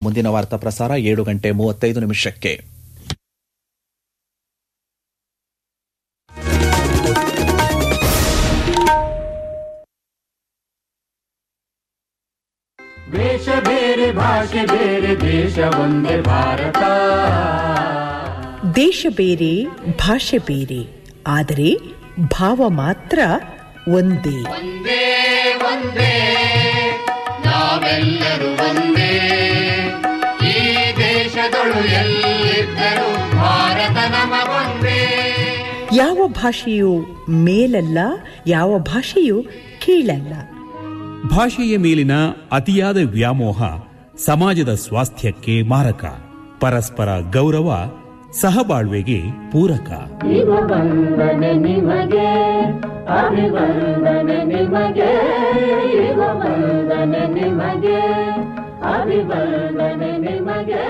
ಮುಂದಿನ ವಾರ್ತಾ ಪ್ರಸಾರ ಏಳು ಗಂಟೆ ಮೂವತ್ತೈದು ನಿಮಿಷಕ್ಕೆ ವೇಷ ಬೇರೆ ಭಾಷೆ ಬೇರೆ ದೇಶ ಒಂದೇ ಭಾರತ ದೇಶ ಬೇರೆ ಭಾಷೆ ಬೇರೆ ಆದರೆ ಭಾವ ಮಾತ್ರ ಒಂದೇ ಒಂದೇ ಒಂದೇ ನಾವೆಲ್ಲರೂ ಒಂದೇ ಈ ದೇಶದೊಳು ಎಲ್ಲಿದ್ದರೂ ಭಾರತ ನಮಗೊಂದೇ ಯಾವ ಭಾಷೆಯು ಮೇಲಲ್ಲ ಯಾವ ಭಾಷೆಯು ಕೀಳಲ್ಲ ಭಾಷೆಯ ಮೇಲಿನ ಅತಿಯಾದ ವ್ಯಾಮೋಹ ಸಮಾಜದ ಸ್ವಾಸ್ಥ್ಯಕ್ಕೆ ಮಾರಕ ಪರಸ್ಪರ ಗೌರವ ಸಹಬಾಳ್ವೆಗೆ ಪೂರಕ ವಂದನೆ ನಿಮಗೆ ಅಭಿವಂದನೆ ನಿಮಗೆ ವಂದನೆ ನಿಮಗೆ ಅಭಿವಂದನೆ ನಿಮಗೆ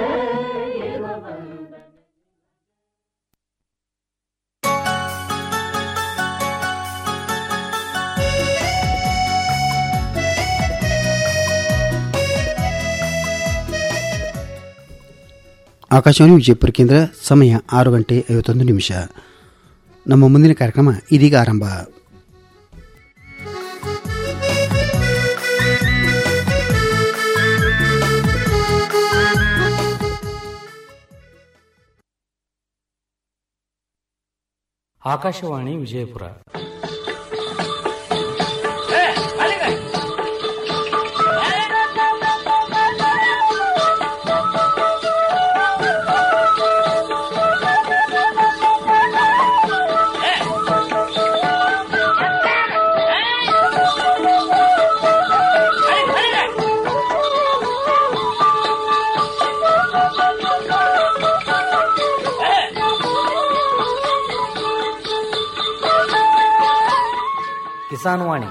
ಆಕಾಶವಾಣಿ ವಿಜಯಪುರ ಕೇಂದ್ರ ಸಮಯ ಆರು ಗಂಟೆ ಐವತ್ತೊಂದು ನಿಮಿಷ ನಮ್ಮ ಮುಂದಿನ ಕಾರ್ಯಕ್ರಮ ಇದೀಗ ಆರಂಭ ಆಕಾಶವಾಣಿ ವಿಜಯಪುರ ಕಿಸಾನ್ ವಾಣಿ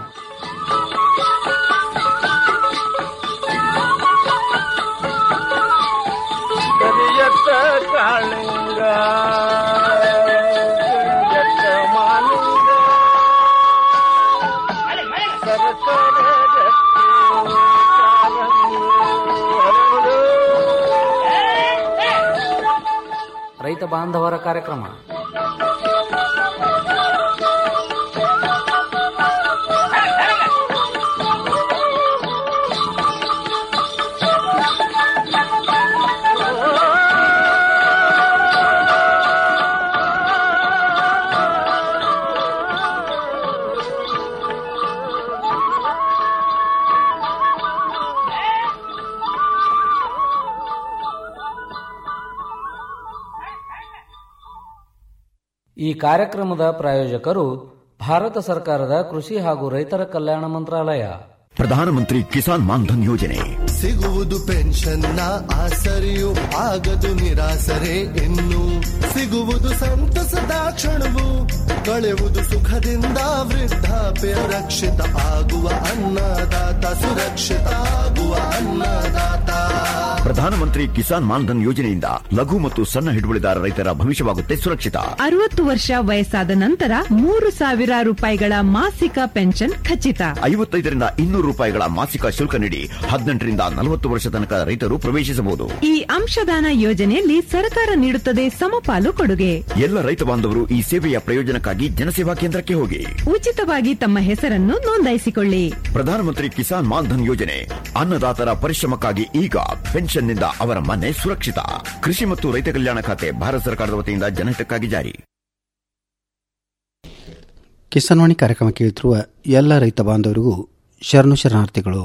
ಕರಿಯತ್ತ ಕಾಳಿಂಗ ಕರಿಯತ್ತ ಮಾಲಿಂಗ ಸರಸರ ರಕ್ತಿ ಕಾರಂಗಿ ಹರಡು. ರೈತ ಬಾಂಧವರ ಕಾರ್ಯಕ್ರಮ ಈ ಕಾರ್ಯಕ್ರಮದ ಪ್ರಾಯೋಜಕರು ಭಾರತ ಸರ್ಕಾರದ ಕೃಷಿ ಹಾಗೂ ರೈತರ ಕಲ್ಯಾಣ ಮಂತ್ರಾಲಯ ಪ್ರಧಾನಮಂತ್ರಿ ಕಿಸಾನ್ ಮಾನ್ಧನ್ ಯೋಜನೆ ಸಿಗುವುದು ಪೆನ್ಷನ್ನ ಆಸರೆಯು ಆಗದು ನಿರಾಸರೆ ಇನ್ನು ಸಿಗುವುದು ಸಂತಸದ ಕ್ಷಣವು ಕಳೆಯುವುದು ಸುಖದಿಂದ ವೃದ್ಧಾಪ್ಯ ರಕ್ಷಿತ ಆಗುವ ಅನ್ನದಾತ ಸುರಕ್ಷಿತ ಆಗುವ ಅನ್ನದಾತ ಪ್ರಧಾನಮಂತ್ರಿ ಕಿಸಾನ್ ಮಾನ್ಧನ್ ಯೋಜನೆಯಿಂದ ಲಘು ಮತ್ತು ಸಣ್ಣ ಹಿಡುವಳಿದಾರ ರೈತರ ಭವಿಷ್ಯವಾಗುತ್ತೆ ಸುರಕ್ಷಿತ ಅರವತ್ತು ವರ್ಷ ವಯಸ್ಸಾದ ನಂತರ ಮೂರು ಸಾವಿರ ರೂಪಾಯಿಗಳ ಮಾಸಿಕ ಪೆನ್ಷನ್ ಖಚಿತ ಐವತ್ತೈದರಿಂದ ಇನ್ನೂರು ರೂಪಾಯಿಗಳ ಮಾಸಿಕ ಶುಲ್ಕ ನೀಡಿ ಹದಿನೆಂಟರಿಂದ ನಲವತ್ತು ವರ್ಷ ತನಕ ರೈತರು ಪ್ರವೇಶಿಸಬಹುದು ಈ ಅಂಶದಾನ ಯೋಜನೆಯಲ್ಲಿ ಸರ್ಕಾರ ನೀಡುತ್ತದೆ ಸಮಪಾಲು ಕೊಡುಗೆ ಎಲ್ಲ ರೈತ ಬಾಂಧವರು ಈ ಸೇವೆಯ ಪ್ರಯೋಜನಕ್ಕಾಗಿ ಜನಸೇವಾ ಕೇಂದ್ರಕ್ಕೆ ಹೋಗಿ ಉಚಿತವಾಗಿ ತಮ್ಮ ಹೆಸರನ್ನು ನೋಂದಾಯಿಸಿಕೊಳ್ಳಿ ಪ್ರಧಾನಮಂತ್ರಿ ಕಿಸಾನ್ ಮಾನ್ಧನ್ ಯೋಜನೆ ಅನ್ನದಾತರ ಪರಿಶ್ರಮಕ್ಕಾಗಿ ಈಗ ಪೆನ್ಷನ್ನಿಂದ ಅವರ ಮನೆ ಸುರಕ್ಷಿತ ಕೃಷಿ ಮತ್ತು ರೈತ ಕಲ್ಯಾಣ ಖಾತೆ ಭಾರತ ಸರ್ಕಾರದ ವತಿಯಿಂದ ಜನಹಿತಕ್ಕಾಗಿ ಜಾರಿ ಕಿಸಾನ್ವಾಣಿ ಕಾರ್ಯಕ್ರಮ ಕೇಳುತ್ತಿರುವ ಎಲ್ಲ ರೈತ ಬಾಂಧವರಿಗೂ ಶರಣು ಶರಣಾರ್ಥಿಗಳು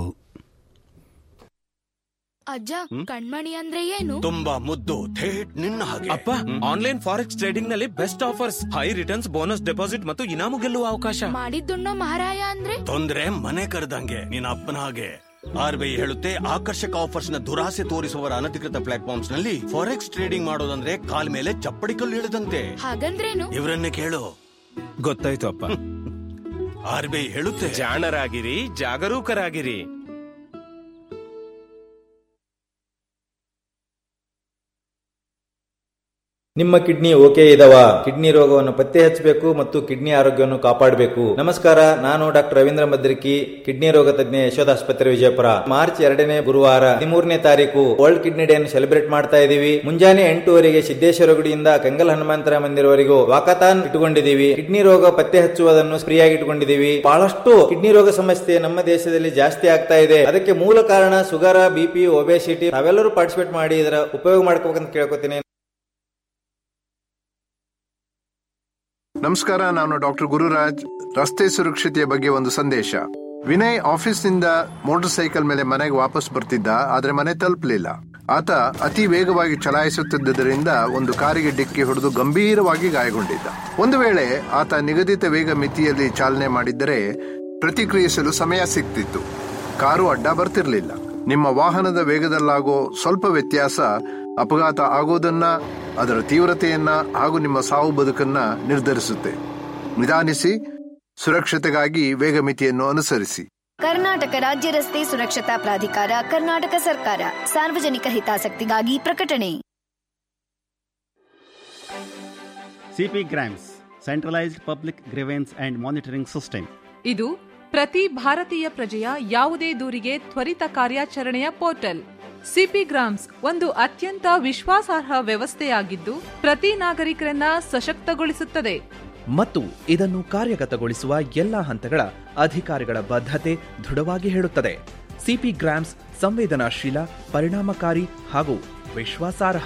ಅಜ್ಜ ಕಣ್ಮಣಿ ಅಂದ್ರೆ ಏನು ತುಂಬಾ ಮುದ್ದು ಥೇಟ್ ನಿನ್ನ ಹಾಗೆ ಅಪ್ಪ ಆನ್ಲೈನ್ ಫಾರೆಕ್ಸ್ ಟ್ರೇಡಿಂಗ್ ನಲ್ಲಿ best offers high returns bonus deposit ಮತ್ತು ಇನಾಮು ಗೆಲ್ಲುವ ಅವಕಾಶ ಮಾಡಿದ್ದುಣ್ಣೋ ಮಹಾರಾಯ ಅಂದ್ರೆ ತೊಂದ್ರೆ ಮನೆ ಕರೆದಂಗೆ ನಿನ್ನ ಅಪ್ಪನ ಹಾಗೆ ಆರ್ ಬಿ ಐ ಹೇಳುತ್ತೆ ಆಕರ್ಷಕ ಆಫರ್ಸ್ ನ ದುರಾಸೆ ತೋರಿಸುವವರ ಅನಧಿಕೃತ ಪ್ಲಾಟ್ಫಾರ್ಮ್ಸ್ ನಲ್ಲಿ ಫಾರೆಕ್ಸ್ ಟ್ರೇಡಿಂಗ್ ಮಾಡೋದಂದ್ರೆ ಕಾಲ್ ಮೇಲೆ ಚಪ್ಪಡಿ ಕಲ್ಲು ಇಳಿದಂತೆ ಹಾಗಂದ್ರೇನು ಇವರನ್ನೇ ಕೇಳು ಗೊತ್ತಾಯ್ತು ಅಪ್ಪ ಆರ್ ಬಿ ಐ ಹೇಳುತ್ತೆ ಜಾಣರಾಗಿರಿ ಜಾಗರೂಕರಾಗಿರಿ ನಿಮ್ಮ ಕಿಡ್ನಿ ಓಕೆ ಇದಾವ ಕಿಡ್ನಿ ರೋಗವನ್ನು ಪತ್ತೆ ಹಚ್ಚಬೇಕು ಮತ್ತು ಕಿಡ್ನಿ ಆರೋಗ್ಯವನ್ನು ಕಾಪಾಡಬೇಕು ನಮಸ್ಕಾರ ನಾನು ಡಾಕ್ಟರ್ ರವೀಂದ್ರ ಮದ್ರಿಕಿ ಕಿಡ್ನಿ ರೋಗ ತಜ್ಞ ಯಶೋಧ ಆಸ್ಪತ್ರೆ ವಿಜಯಪುರ ಮಾರ್ಚ್ ಎರಡನೇ ಗುರುವಾರ ಹದಿಮೂರನೇ ತಾರೀಕು ವರ್ಲ್ಡ್ ಕಿಡ್ನಿ ಡೇ ಅನ್ನು ಸೆಲೆಬ್ರೇಟ್ ಮಾಡ್ತಾ ಇದೀವಿ ಮುಂಜಾನೆ ಎಂಟುವರೆಗೆ ಸಿದ್ದೇಶ್ವರ ಗುಡಿಯಿಂದ ಕಂಗಲ್ ಹನುಮಂತರ ಮಂದಿರವರೆಗೂ ವಾಕತಾನ್ ಇಟ್ಟುಕೊಂಡಿದೀವಿ ಕಿಡ್ನಿ ರೋಗ ಪತ್ತೆ ಹಚ್ಚುವುದನ್ನು ಫ್ರೀಯಾಗಿ ಇಟ್ಟುಕೊಂಡಿದೀವಿ ಬಹಳಷ್ಟು ಕಿಡ್ನಿ ರೋಗ ಸಮಸ್ಯೆ ನಮ್ಮ ದೇಶದಲ್ಲಿ ಜಾಸ್ತಿ ಆಗ್ತಾ ಇದೆ ಅದಕ್ಕೆ ಮೂಲ ಕಾರಣ ಸುಗರ ಬಿಪಿ ಒಬೆಸಿಟಿ ತಾವೆಲ್ಲರೂ ಪಾರ್ಟಿಸಿಪೇಟ್ ಮಾಡಿ ಇದರ ಉಪಯೋಗ ಮಾಡ್ಕೋಬೇಕಂತ ಕೇಳ್ಕೊತೀನಿ ನಮಸ್ಕಾರ ನಾನು ಡಾಕ್ಟರ್ ಗುರುರಾಜ್ ರಸ್ತೆ ಸುರಕ್ಷತೆಯ ಬಗ್ಗೆ ಒಂದು ಸಂದೇಶ ವಿನಯ್ ಆಫೀಸ್ನಿಂದ ಮೋಟಾರ್ ಸೈಕಲ್ ಮೇಲೆ ಮನೆಗೆ ವಾಪಸ್ ಬರ್ತಿದ್ದ ಆದ್ರೆ ಮನೆ ತಲುಪಲಿಲ್ಲ ಆತ ಅತಿ ವೇಗವಾಗಿ ಚಲಾಯಿಸುತ್ತಿದ್ದರಿಂದ ಒಂದು ಕಾರಿಗೆ ಡಿಕ್ಕಿ ಹೊಡೆದು ಗಂಭೀರವಾಗಿ ಗಾಯಗೊಂಡಿದ್ದ ಒಂದು ವೇಳೆ ಆತ ನಿಗದಿತ ವೇಗ ಮಿತಿಯಲ್ಲಿ ಚಾಲನೆ ಮಾಡಿದ್ದರೆ ಪ್ರತಿಕ್ರಿಯಿಸಲು ಸಮಯ ಸಿಗ್ತಿತ್ತು ಕಾರು ಅಡ್ಡ ಬರ್ತಿರ್ಲಿಲ್ಲ ನಿಮ್ಮ ವಾಹನದ ವೇಗದಲ್ಲಾಗೋ ಸ್ವಲ್ಪ ವ್ಯತ್ಯಾಸ ಅಪಘಾತ ಆಗೋದನ್ನ ಅದರ ತೀವ್ರತೆಯನ್ನ ಹಾಗೂ ನಿಮ್ಮ ಸಾವು ಬದುಕನ್ನ ನಿರ್ಧರಿಸುತ್ತೆ ನಿಧಾನಿಸಿ ಸುರಕ್ಷತೆಗಾಗಿ ವೇಗ ಮಿತಿಯನ್ನು ಅನುಸರಿಸಿ ಕರ್ನಾಟಕ ರಾಜ್ಯ ರಸ್ತೆ ಸುರಕ್ಷತಾ ಪ್ರಾಧಿಕಾರ ಕರ್ನಾಟಕ ಸರ್ಕಾರ ಸಾರ್ವಜನಿಕ ಹಿತಾಸಕ್ತಿಗಾಗಿ ಪ್ರಕಟಣೆ CP GRAMS Centralised Public Grievance and Monitoring System ಇದು ಪ್ರತಿ ಭಾರತೀಯ ಪ್ರಜೆಯ ಯಾವುದೇ ದೂರಿಗೆ ತ್ವರಿತ ಕಾರ್ಯಾಚರಣೆಯ ಪೋರ್ಟಲ್ ಸಿಪಿ ಗ್ರಾಮ್ಸ್ ಒಂದು ಅತ್ಯಂತ ವಿಶ್ವಾಸಾರ್ಹ ವ್ಯವಸ್ಥೆಯಾಗಿದ್ದು ಪ್ರತಿ ನಾಗರಿಕರನ್ನ ಸಶಕ್ತಗೊಳಿಸುತ್ತದೆ ಮತ್ತು ಇದನ್ನು ಕಾರ್ಯಗತಗೊಳಿಸುವ ಎಲ್ಲಾ ಹಂತಗಳ ಅಧಿಕಾರಿಗಳ ಬದ್ಧತೆ ದೃಢವಾಗಿ ಹೇಳುತ್ತದೆ ಸಿಪಿ ಗ್ರಾಮ್ಸ್ ಸಂವೇದನಾಶೀಲ ಪರಿಣಾಮಕಾರಿ ಹಾಗೂ ವಿಶ್ವಾಸಾರ್ಹ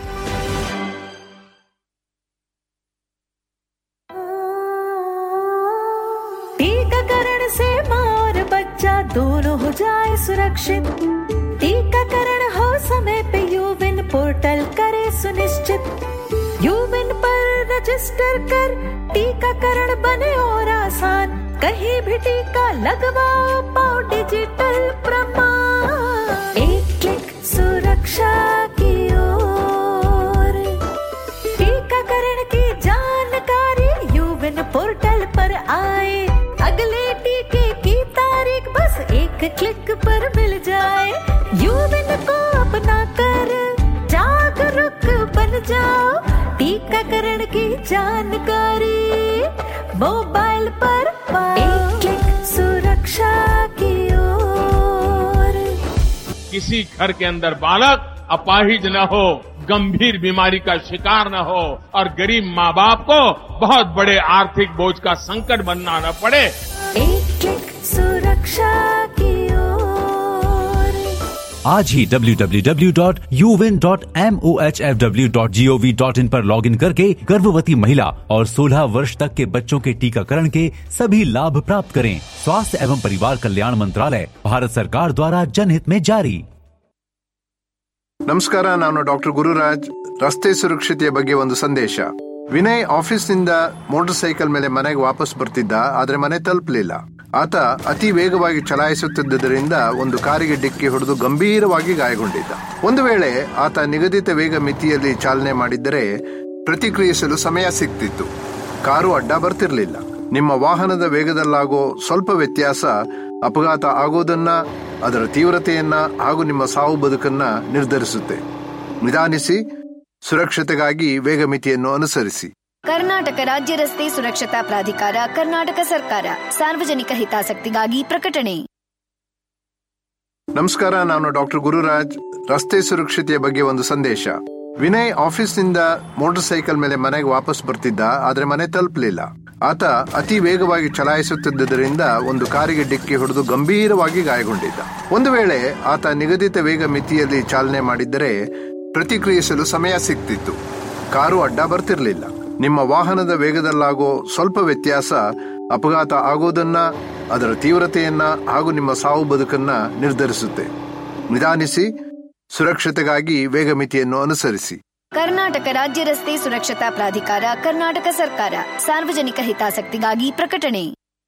टीकाकरण से माँ और बच्चा दोनों हो जाए सुरक्षित टीकाकरण हो समय पे यूविन पोर्टल करे सुनिश्चित यूविन पर रजिस्टर कर टीकाकरण बने और आसान कहीं भी टीका लगवाओ पाओ डिजिटल प्रमाण एक क्लिक सुरक्षा की ओर टीकाकरण की जानकारी यूविन पोर्टल पर आए अगले टीके की तारीख बस एक क्लिक पर मिल जाए यूविन को अपना कर जागरूक बन जाओ टीकाकरण की जानकारी मोबाइल पर पाओ एक क्लिक सुरक्षा की ओर किसी घर के अंदर बालक अपाहिज न हो गंभीर बीमारी का शिकार न हो और गरीब माँ बाप को बहुत बड़े आर्थिक बोझ का संकट बनना न पड़े एक क्लिक सुरक्षा की ओर आज ही www.uvin.mohfw.gov.in पर लॉगिन करके गर्भवती महिला और 16 वर्ष तक के बच्चों के टीकाकरण के सभी लाभ प्राप्त करें स्वास्थ्य एवं परिवार कल्याण मंत्रालय भारत सरकार द्वारा जनहित में जारी ನಮಸ್ಕಾರ ನಾನು ಡಾಕ್ಟರ್ ಗುರುರಾಜ್ ರಸ್ತೆ ಸುರಕ್ಷತೆಯ ಬಗ್ಗೆ ಒಂದು ಸಂದೇಶ ವಿನಯ್ ಆಫೀಸ್ನಿಂದ ಮೋಟಾರ್ ಸೈಕಲ್ ಮೇಲೆ ಮನೆಗೆ ವಾಪಸ್ ಬರ್ತಿದ್ದ ಆದ್ರೆ ಮನೆ ತಲುಪಲಿಲ್ಲ ಆತ ಅತಿ ವೇಗವಾಗಿ ಚಲಾಯಿಸುತ್ತಿದ್ದರಿಂದ ಒಂದು ಕಾರಿಗೆ ಡಿಕ್ಕಿ ಹೊಡೆದು ಗಂಭೀರವಾಗಿ ಗಾಯಗೊಂಡಿದ್ದ ಒಂದು ವೇಳೆ ಆತ ನಿಗದಿತ ವೇಗ ಮಿತಿಯಲ್ಲಿ ಚಾಲನೆ ಮಾಡಿದ್ದರೆ ಪ್ರತಿಕ್ರಿಯಿಸಲು ಸಮಯ ಸಿಗ್ತಿತ್ತು ಕಾರು ಅಡ್ಡ ಬರ್ತಿರ್ಲಿಲ್ಲ ನಿಮ್ಮ ವಾಹನದ ವೇಗದಲ್ಲಾಗೋ ಸ್ವಲ್ಪ ವ್ಯತ್ಯಾಸ ಅಪಘಾತ ಆಗೋದನ್ನ ಅದರ ತೀವ್ರತೆಯನ್ನ ಹಾಗೂ ನಿಮ್ಮ ಸಾವು ಬದುಕನ್ನ ನಿರ್ಧರಿಸುತ್ತೆ ನಿಧಾನಿಸಿ ಸುರಕ್ಷತೆಗಾಗಿ ವೇಗ ಮಿತಿಯನ್ನು ಅನುಸರಿಸಿ ಕರ್ನಾಟಕ ರಾಜ್ಯ ರಸ್ತೆ ಸುರಕ್ಷತಾ ಪ್ರಾಧಿಕಾರ ಕರ್ನಾಟಕ ಸರ್ಕಾರ ಸಾರ್ವಜನಿಕ ಹಿತಾಸಕ್ತಿಗಾಗಿ ಪ್ರಕಟಣೆ ನಮಸ್ಕಾರ ನಾನು ಡಾಕ್ಟರ್ ಗುರುರಾಜ್ ರಸ್ತೆ ಸುರಕ್ಷತೆಯ ಬಗ್ಗೆ ಒಂದು ಸಂದೇಶ ವಿನಯ್ ಆಫೀಸ್ನಿಂದ ಮೋಟಾರ್ ಸೈಕಲ್ ಮೇಲೆ ಮನೆಗೆ ವಾಪಸ್ ಬರ್ತಿದ್ದ ಆದ್ರೆ ಮನೆ ತಲುಪಲಿಲ್ಲ ಆತ ಅತಿ ವೇಗವಾಗಿ ಚಲಾಯಿಸುತ್ತಿದ್ದರಿಂದ ಒಂದು ಕಾರಿಗೆ ಡಿಕ್ಕಿ ಹೊಡೆದು ಗಂಭೀರವಾಗಿ ಗಾಯಗೊಂಡಿದ್ದ ಒಂದು ವೇಳೆ ಆತ ನಿಗದಿತ ವೇಗ ಮಿತಿಯಲ್ಲಿ ಚಾಲನೆ ಮಾಡಿದ್ದರೆ ಪ್ರತಿಕ್ರಿಯಿಸಲು ಸಮಯ ಸಿಗ್ತಿತ್ತು ಕಾರು ಅಡ್ಡ ಬರ್ತಿರ್ಲಿಲ್ಲ ನಿಮ್ಮ ವಾಹನದ ವೇಗದಲ್ಲಾಗೋ ಸ್ವಲ್ಪ ವ್ಯತ್ಯಾಸ ಅಪಘಾತ ಆಗೋದನ್ನ ಅದರ ತೀವ್ರತೆಯನ್ನ ಹಾಗೂ ನಿಮ್ಮ ಸಾವು ಬದುಕನ್ನ ನಿರ್ಧರಿಸುತ್ತೆ ನಿಧಾನಿಸಿ ಸುರಕ್ಷತೆಗಾಗಿ ವೇಗ ಮಿತಿಯನ್ನು ಅನುಸರಿಸಿ ಕರ್ನಾಟಕ ರಾಜ್ಯ ರಸ್ತೆ ಸುರಕ್ಷತಾ ಪ್ರಾಧಿಕಾರ ಕರ್ನಾಟಕ ಸರ್ಕಾರ ಸಾರ್ವಜನಿಕ ಹಿತಾಸಕ್ತಿಗಾಗಿ ಪ್ರಕಟಣೆ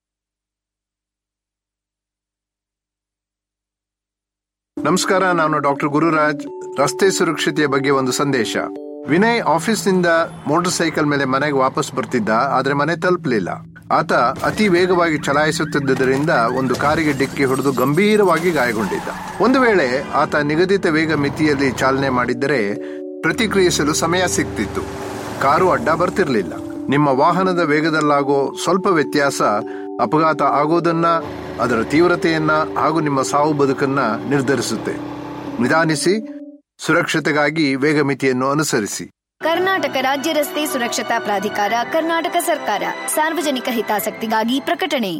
ನಮಸ್ಕಾರ ನಾನು ಡಾಕ್ಟರ್ ಗುರುರಾಜ್ ರಸ್ತೆ ಸುರಕ್ಷತೆಯ ಬಗ್ಗೆ ಒಂದು ಸಂದೇಶ ವಿನಯ್ ಆಫೀಸ್ನಿಂದ ಮೋಟಾರ್ ಸೈಕಲ್ ಮೇಲೆ ಮನೆಗೆ ವಾಪಸ್ ಬರ್ತಿದ್ದ ಆದ್ರೆ ಮನೆ ತಲುಪಲಿಲ್ಲ ಆತ ಅತಿ ವೇಗವಾಗಿ ಚಲಾಯಿಸುತ್ತಿದ್ದರಿಂದ ಒಂದು ಕಾರಿಗೆ ಡಿಕ್ಕಿ ಹೊಡೆದು ಗಂಭೀರವಾಗಿ ಗಾಯಗೊಂಡಿದ್ದ ಒಂದು ವೇಳೆ ಆತ ನಿಗದಿತ ವೇಗ ಮಿತಿಯಲ್ಲಿ ಚಾಲನೆ ಮಾಡಿದ್ದರೆ ಪ್ರತಿಕ್ರಿಯಿಸಲು ಸಮಯ ಸಿಗ್ತಿತ್ತು ಕಾರು ಅಡ್ಡ ಬರ್ತಿರ್ಲಿಲ್ಲ ನಿಮ್ಮ ವಾಹನದ ವೇಗದಲ್ಲಾಗೋ ಸ್ವಲ್ಪ ವ್ಯತ್ಯಾಸ ಅಪಘಾತ ಆಗೋದನ್ನ ಅದರ ತೀವ್ರತೆಯನ್ನ ಹಾಗೂ ನಿಮ್ಮ ಸಾವು ಬದುಕನ್ನ ನಿರ್ಧರಿಸುತ್ತೆ ನಿಧಾನಿಸಿ ಸುರಕ್ಷತೆಗಾಗಿ ವೇಗ ಮಿತಿಯನ್ನು ಅನುಸರಿಸಿ ಕರ್ನಾಟಕ ರಾಜ್ಯ ರಸ್ತೆ ಸುರಕ್ಷತಾ ಪ್ರಾಧಿಕಾರ ಕರ್ನಾಟಕ ಸರ್ಕಾರ ಸಾರ್ವಜನಿಕ ಹಿತಾಸಕ್ತಿಗಾಗಿ ಪ್ರಕಟಣೆ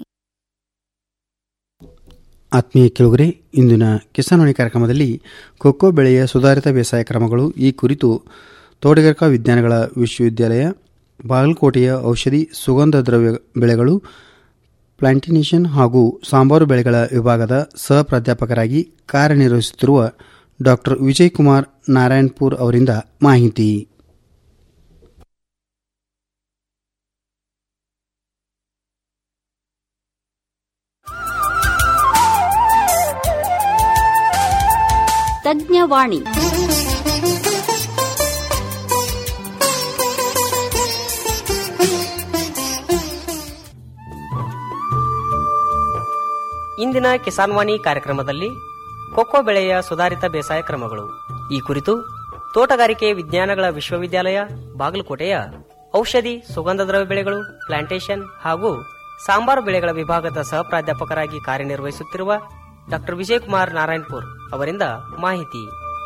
ಆತ್ಮೀಯ ಕೆಳಗರೆ ಇಂದಿನ ಕಿಸಾನ್ವಾಣಿ ಕಾರ್ಯಕ್ರಮದಲ್ಲಿ ಕೊಕ್ಕೋ ಬೆಳೆಯ ಸುಧಾರಿತ ಬೇಸಾಯ ಕ್ರಮಗಳು ಈ ಕುರಿತು ತೋಟಗಾರಿಕಾ ವಿಜ್ಞಾನಗಳ ವಿಶ್ವವಿದ್ಯಾಲಯ ಬಾಗಲಕೋಟೆಯ ಔಷಧಿ ಸುಗಂಧ ದ್ರವ್ಯ ಬೆಳೆಗಳು ಪ್ಲಾಂಟಿನೇಷನ್ ಹಾಗೂ ಸಾಂಬಾರು ಬೆಳೆಗಳ ವಿಭಾಗದ ಸಹ ಪ್ರಾಧ್ಯಾಪಕರಾಗಿ ಕಾರ್ಯನಿರ್ವಹಿಸುತ್ತಿರುವ ಡಾಕ್ಟರ್ ವಿಜಯ್ ಕುಮಾರ್ ನಾರಾಯಣಪುರ್ ಅವರಿಂದ ಮಾಹಿತಿ ತಜ್ಞವಾಣಿ ಇಂದಿನ ಕಿಸಾನ್ವಾಣಿ ಕಾರ್ಯಕ್ರಮದಲ್ಲಿ ಕೊಕ್ಕೋ ಬೆಳೆಯ ಸುಧಾರಿತ ಬೇಸಾಯ ಕ್ರಮಗಳು ಈ ಕುರಿತು ತೋಟಗಾರಿಕೆ ವಿಜ್ಞಾನಗಳ ವಿಶ್ವವಿದ್ಯಾಲಯ ಬಾಗಲಕೋಟೆಯ ಔಷಧಿ ಸುಗಂಧ ದ್ರವ್ಯ ಬೆಳೆಗಳು ಪ್ಲಾಂಟೇಶನ್ ಹಾಗೂ ಸಾಂಬಾರು ಬೆಳೆಗಳ ವಿಭಾಗದ ಸಹ ಪ್ರಾಧ್ಯಾಪಕರಾಗಿ ಕಾರ್ಯನಿರ್ವಹಿಸುತ್ತಿರುವ ಡಾಕ್ಟರ್ ವಿಜಯಕುಮಾರ್ ನಾರಾಯಣಪುರ್ ಅವರಿಂದ ಮಾಹಿತಿ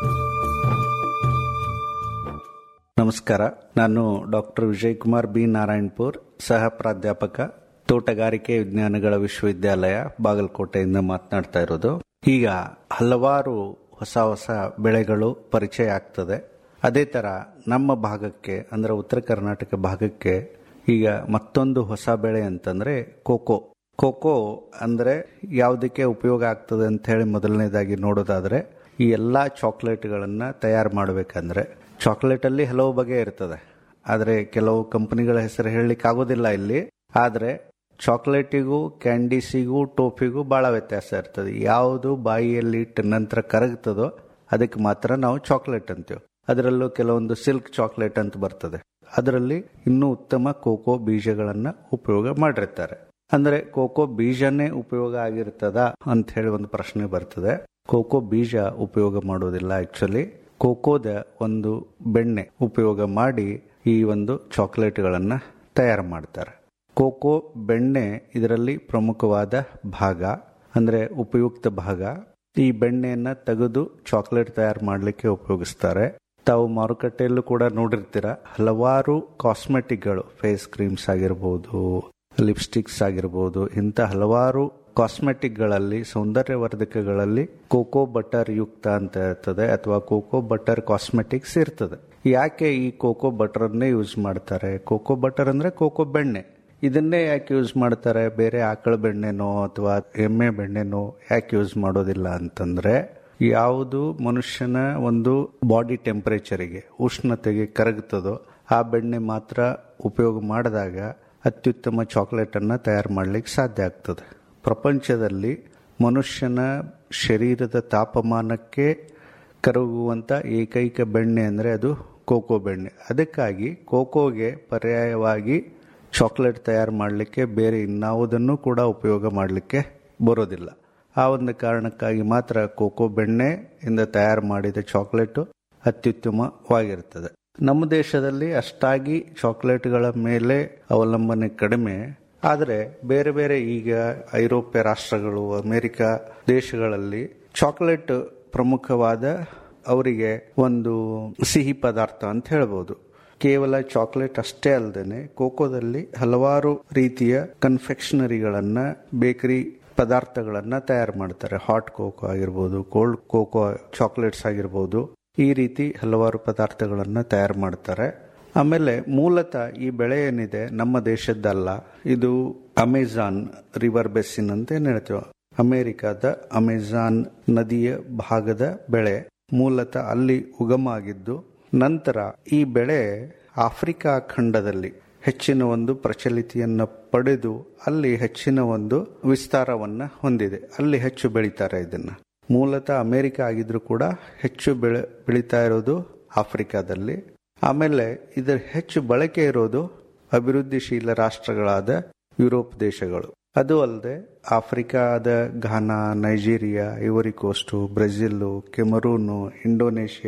ನಮಸ್ಕಾರ ನಾನು ಡಾಕ್ಟರ್ ವಿಜಯ್ ಕುಮಾರ್ ಬಿ ನಾರಾಯಣಪುರ್ ಸಹ ಪ್ರಾಧ್ಯಾಪಕ ತೋಟಗಾರಿಕೆ ವಿಜ್ಞಾನಗಳ ವಿಶ್ವವಿದ್ಯಾಲಯ ಬಾಗಲಕೋಟೆಯಿಂದ ಮಾತನಾಡ್ತಾ ಇರೋದು ಈಗ ಹಲವಾರು ಹೊಸ ಹೊಸ ಬೆಳೆಗಳು ಪರಿಚಯ ಆಗ್ತದೆ ಅದೇ ತರ ನಮ್ಮ ಭಾಗಕ್ಕೆ ಅಂದ್ರೆ ಉತ್ತರ ಕರ್ನಾಟಕ ಭಾಗಕ್ಕೆ ಈಗ ಮತ್ತೊಂದು ಹೊಸ ಬೆಳೆ ಅಂತಂದ್ರೆ ಕೋಕೋ ಕೋಕೋ ಅಂದ್ರೆ ಯಾವುದಕ್ಕೆ ಉಪಯೋಗ ಆಗ್ತದೆ ಅಂತ ಹೇಳಿ ಮೊದಲನೇದಾಗಿ ನೋಡೋದಾದ್ರೆ ಈ ಎಲ್ಲಾ ಚಾಕ್ಲೇಟ್ಗಳನ್ನ ತಯಾರು ಮಾಡಬೇಕಂದ್ರೆ ಚಾಕ್ಲೇಟ್ ಅಲ್ಲಿ ಹಲವು ಬಗೆ ಇರ್ತದೆ ಆದರೆ ಕೆಲವು ಕಂಪನಿಗಳ ಹೆಸರು ಹೇಳಲಿಕ್ಕೆ ಆಗೋದಿಲ್ಲ ಇಲ್ಲಿ ಆದರೆ ಚಾಕ್ಲೇಟಿಗೂ ಕ್ಯಾಂಡೀಸಿಗೂ ಟೋಫಿಗೂ ಬಹಳ ವ್ಯತ್ಯಾಸ ಇರ್ತದೆ ಯಾವುದು ಬಾಯಿಯಲ್ಲಿ ಇಟ್ಟ ನಂತರ ಕರಗ್ತದೋ ಅದಕ್ಕೆ ಮಾತ್ರ ನಾವು ಚಾಕ್ಲೇಟ್ ಅಂತೀವಿ ಅದರಲ್ಲೂ ಕೆಲವೊಂದು ಸಿಲ್ಕ್ ಚಾಕ್ಲೇಟ್ ಅಂತ ಬರ್ತದೆ ಅದರಲ್ಲಿ ಇನ್ನೂ ಉತ್ತಮ ಕೋಕೋ ಬೀಜಗಳನ್ನ ಉಪಯೋಗ ಮಾಡಿರ್ತಾರೆ ಅಂದ್ರೆ ಕೋಕೋ ಬೀಜನೇ ಉಪಯೋಗ ಆಗಿರ್ತದ ಅಂತ ಹೇಳಿ ಒಂದು ಪ್ರಶ್ನೆ ಬರ್ತದೆ ಕೋಕೋ ಬೀಜ ಉಪಯೋಗ ಮಾಡೋದಿಲ್ಲ ಆಕ್ಚುಲಿ ಕೋಕೋದ ಒಂದು ಬೆಣ್ಣೆ ಉಪಯೋಗ ಮಾಡಿ ಈ ಒಂದು ಚಾಕ್ಲೇಟ್ಗಳನ್ನ ತಯಾರು ಮಾಡ್ತಾರೆ ಕೋಕೋ ಬೆಣ್ಣೆ ಇದರಲ್ಲಿ ಪ್ರಮುಖವಾದ ಭಾಗ ಅಂದ್ರೆ ಉಪಯುಕ್ತ ಭಾಗ ಈ ಬೆಣ್ಣೆಯನ್ನ ತೆಗೆದು ಚಾಕ್ಲೇಟ್ ತಯಾರು ಮಾಡಲಿಕ್ಕೆ ಉಪಯೋಗಿಸ್ತಾರೆ ತಾವು ಮಾರುಕಟ್ಟೆಯಲ್ಲೂ ಕೂಡ ನೋಡಿರ್ತೀರ ಹಲವಾರು ಕಾಸ್ಮೆಟಿಕ್ಗಳು ಫೇಸ್ ಕ್ರೀಮ್ಸ್ ಆಗಿರ್ಬೋದು ಲಿಪ್ಸ್ಟಿಕ್ಸ್ ಆಗಿರ್ಬೋದು ಇಂಥ ಹಲವಾರು ಕಾಸ್ಮೆಟಿಕ್ಗಳಲ್ಲಿ ಸೌಂದರ್ಯವರ್ಧಕಗಳಲ್ಲಿ ಕೋಕೋ ಬಟರ್ ಯುಕ್ತ ಅಂತ ಇರ್ತದೆ ಅಥವಾ ಕೋಕೋ ಬಟರ್ ಕಾಸ್ಮೆಟಿಕ್ಸ್ ಇರ್ತದೆ ಯಾಕೆ ಈ ಕೋಕೋ ಬಟರ್ ಅನ್ನೇ ಯೂಸ್ ಮಾಡ್ತಾರೆ ಕೋಕೋ ಬಟರ್ ಅಂದ್ರೆ ಕೋಕೋ ಬೆಣ್ಣೆ ಇದನ್ನೇ ಯಾಕೆ ಯೂಸ್ ಮಾಡ್ತಾರೆ ಬೇರೆ ಆಕಳ ಬೆಣ್ಣೆನೋ ಅಥವಾ ಎಮ್ಮೆ ಬೆಣ್ಣೆನೋ ಯಾಕೆ ಯೂಸ್ ಮಾಡೋದಿಲ್ಲ ಅಂತಂದ್ರೆ ಯಾವುದು ಮನುಷ್ಯನ ಒಂದು ಬಾಡಿ ಟೆಂಪರೇಚರಿಗೆ ಉಷ್ಣತೆಗೆ ಕರಗುತ್ತದೋ ಆ ಬೆಣ್ಣೆ ಮಾತ್ರ ಉಪಯೋಗ ಮಾಡಿದಾಗ ಅತ್ಯುತ್ತಮ ಚಾಕ್ಲೇಟ್ ಅನ್ನ ತಯಾರು ಮಾಡ್ಲಿಕ್ಕೆ ಸಾಧ್ಯ ಆಗ್ತದೆ ಪ್ರಪಂಚದಲ್ಲಿ ಮನುಷ್ಯನ ಶರೀರದ ತಾಪಮಾನಕ್ಕೆ ಕರಗುವಂತ ಏಕೈಕ ಬೆಣ್ಣೆ ಅಂದ್ರೆ ಅದು ಕೋಕೋ ಬೆಣ್ಣೆ ಅದಕ್ಕಾಗಿ ಕೋಕೋಗೆ ಪರ್ಯಾಯವಾಗಿ ಚಾಕ್ಲೇಟ್ ತಯಾರು ಮಾಡಲಿಕ್ಕೆ ಬೇರೆ ಇನ್ನಾವುದನ್ನು ಕೂಡ ಉಪಯೋಗ ಮಾಡಲಿಕ್ಕೆ ಬರೋದಿಲ್ಲ ಆ ಒಂದು ಕಾರಣಕ್ಕಾಗಿ ಮಾತ್ರ ಕೋಕೋ ಬೆಣ್ಣೆ ಇಂದ ತಯಾರು ಮಾಡಿದ ಚಾಕ್ಲೇಟು ಅತ್ಯುತ್ತಮವಾಗಿರ್ತದೆ ನಮ್ಮ ದೇಶದಲ್ಲಿ ಅಷ್ಟಾಗಿ ಚಾಕ್ಲೇಟ್ಗಳ ಮೇಲೆ ಅವಲಂಬನೆ ಕಡಿಮೆ ಆದರೆ ಬೇರೆ ಬೇರೆ ಈಗ ಐರೋಪ್ಯ ರಾಷ್ಟ್ರಗಳು ಅಮೆರಿಕ ದೇಶಗಳಲ್ಲಿ ಚಾಕ್ಲೇಟ್ ಪ್ರಮುಖವಾದ ಅವರಿಗೆ ಒಂದು ಸಿಹಿ ಪದಾರ್ಥ ಅಂತ ಹೇಳ್ಬೋದು ಕೇವಲ ಚಾಕ್ಲೇಟ್ ಅಷ್ಟೇ ಅಲ್ಲದೆ ಕೋಕೋದಲ್ಲಿ ಹಲವಾರು ರೀತಿಯ ಕನ್ಫೆಕ್ಷನರಿಗಳನ್ನ ಬೇಕರಿ ಪದಾರ್ಥಗಳನ್ನ ತಯಾರು ಮಾಡ್ತಾರೆ ಹಾಟ್ ಕೋಕೋ ಆಗಿರ್ಬೋದು ಕೋಲ್ಡ್ ಕೋಕೋ ಚಾಕ್ಲೇಟ್ಸ್ ಆಗಿರ್ಬೋದು ಈ ರೀತಿ ಹಲವಾರು ಪದಾರ್ಥಗಳನ್ನ ತಯಾರು ಮಾಡ್ತಾರೆ ಆಮೇಲೆ ಮೂಲತಃ ಈ ಬೆಳೆ ಏನಿದೆ ನಮ್ಮ ದೇಶದ್ದಲ್ಲ ಇದು ಅಮೆಜಾನ್ ರಿವರ್ ಬೆಸ್ಸಿನ್ ಅಂತ ಏನ್ ಹೇಳ್ತೇವೆ ಅಮೆರಿಕದ ಅಮೆಜಾನ್ ನದಿಯ ಭಾಗದ ಬೆಳೆ ಮೂಲತಃ ಅಲ್ಲಿ ಉಗಮ ಆಗಿದ್ದು ನಂತರ ಈ ಬೆಳೆ ಆಫ್ರಿಕಾ ಖಂಡದಲ್ಲಿ ಹೆಚ್ಚಿನ ಒಂದು ಪ್ರಚಲಿತಿಯನ್ನ ಪಡೆದು ಅಲ್ಲಿ ಹೆಚ್ಚಿನ ಒಂದು ವಿಸ್ತಾರವನ್ನ ಹೊಂದಿದೆ ಅಲ್ಲಿ ಹೆಚ್ಚು ಬೆಳೀತಾರೆ ಇದನ್ನ ಮೂಲತಃ ಅಮೆರಿಕ ಆಗಿದ್ರು ಕೂಡ ಹೆಚ್ಚು ಬೆಳೆ ಬೆಳೀತಾ ಇರೋದು ಆಫ್ರಿಕಾದಲ್ಲಿ ಆಮೇಲೆ ಇದರ ಹೆಚ್ಚು ಬಳಕೆ ಇರೋದು ಅಭಿವೃದ್ಧಿಶೀಲ ರಾಷ್ಟ್ರಗಳಾದ ಯುರೋಪ್ ದೇಶಗಳು ಅದು ಅಲ್ಲದೆ ಆಫ್ರಿಕಾದ Ghana Nigeria Ivory Coast Brazil Cameroon Indonesia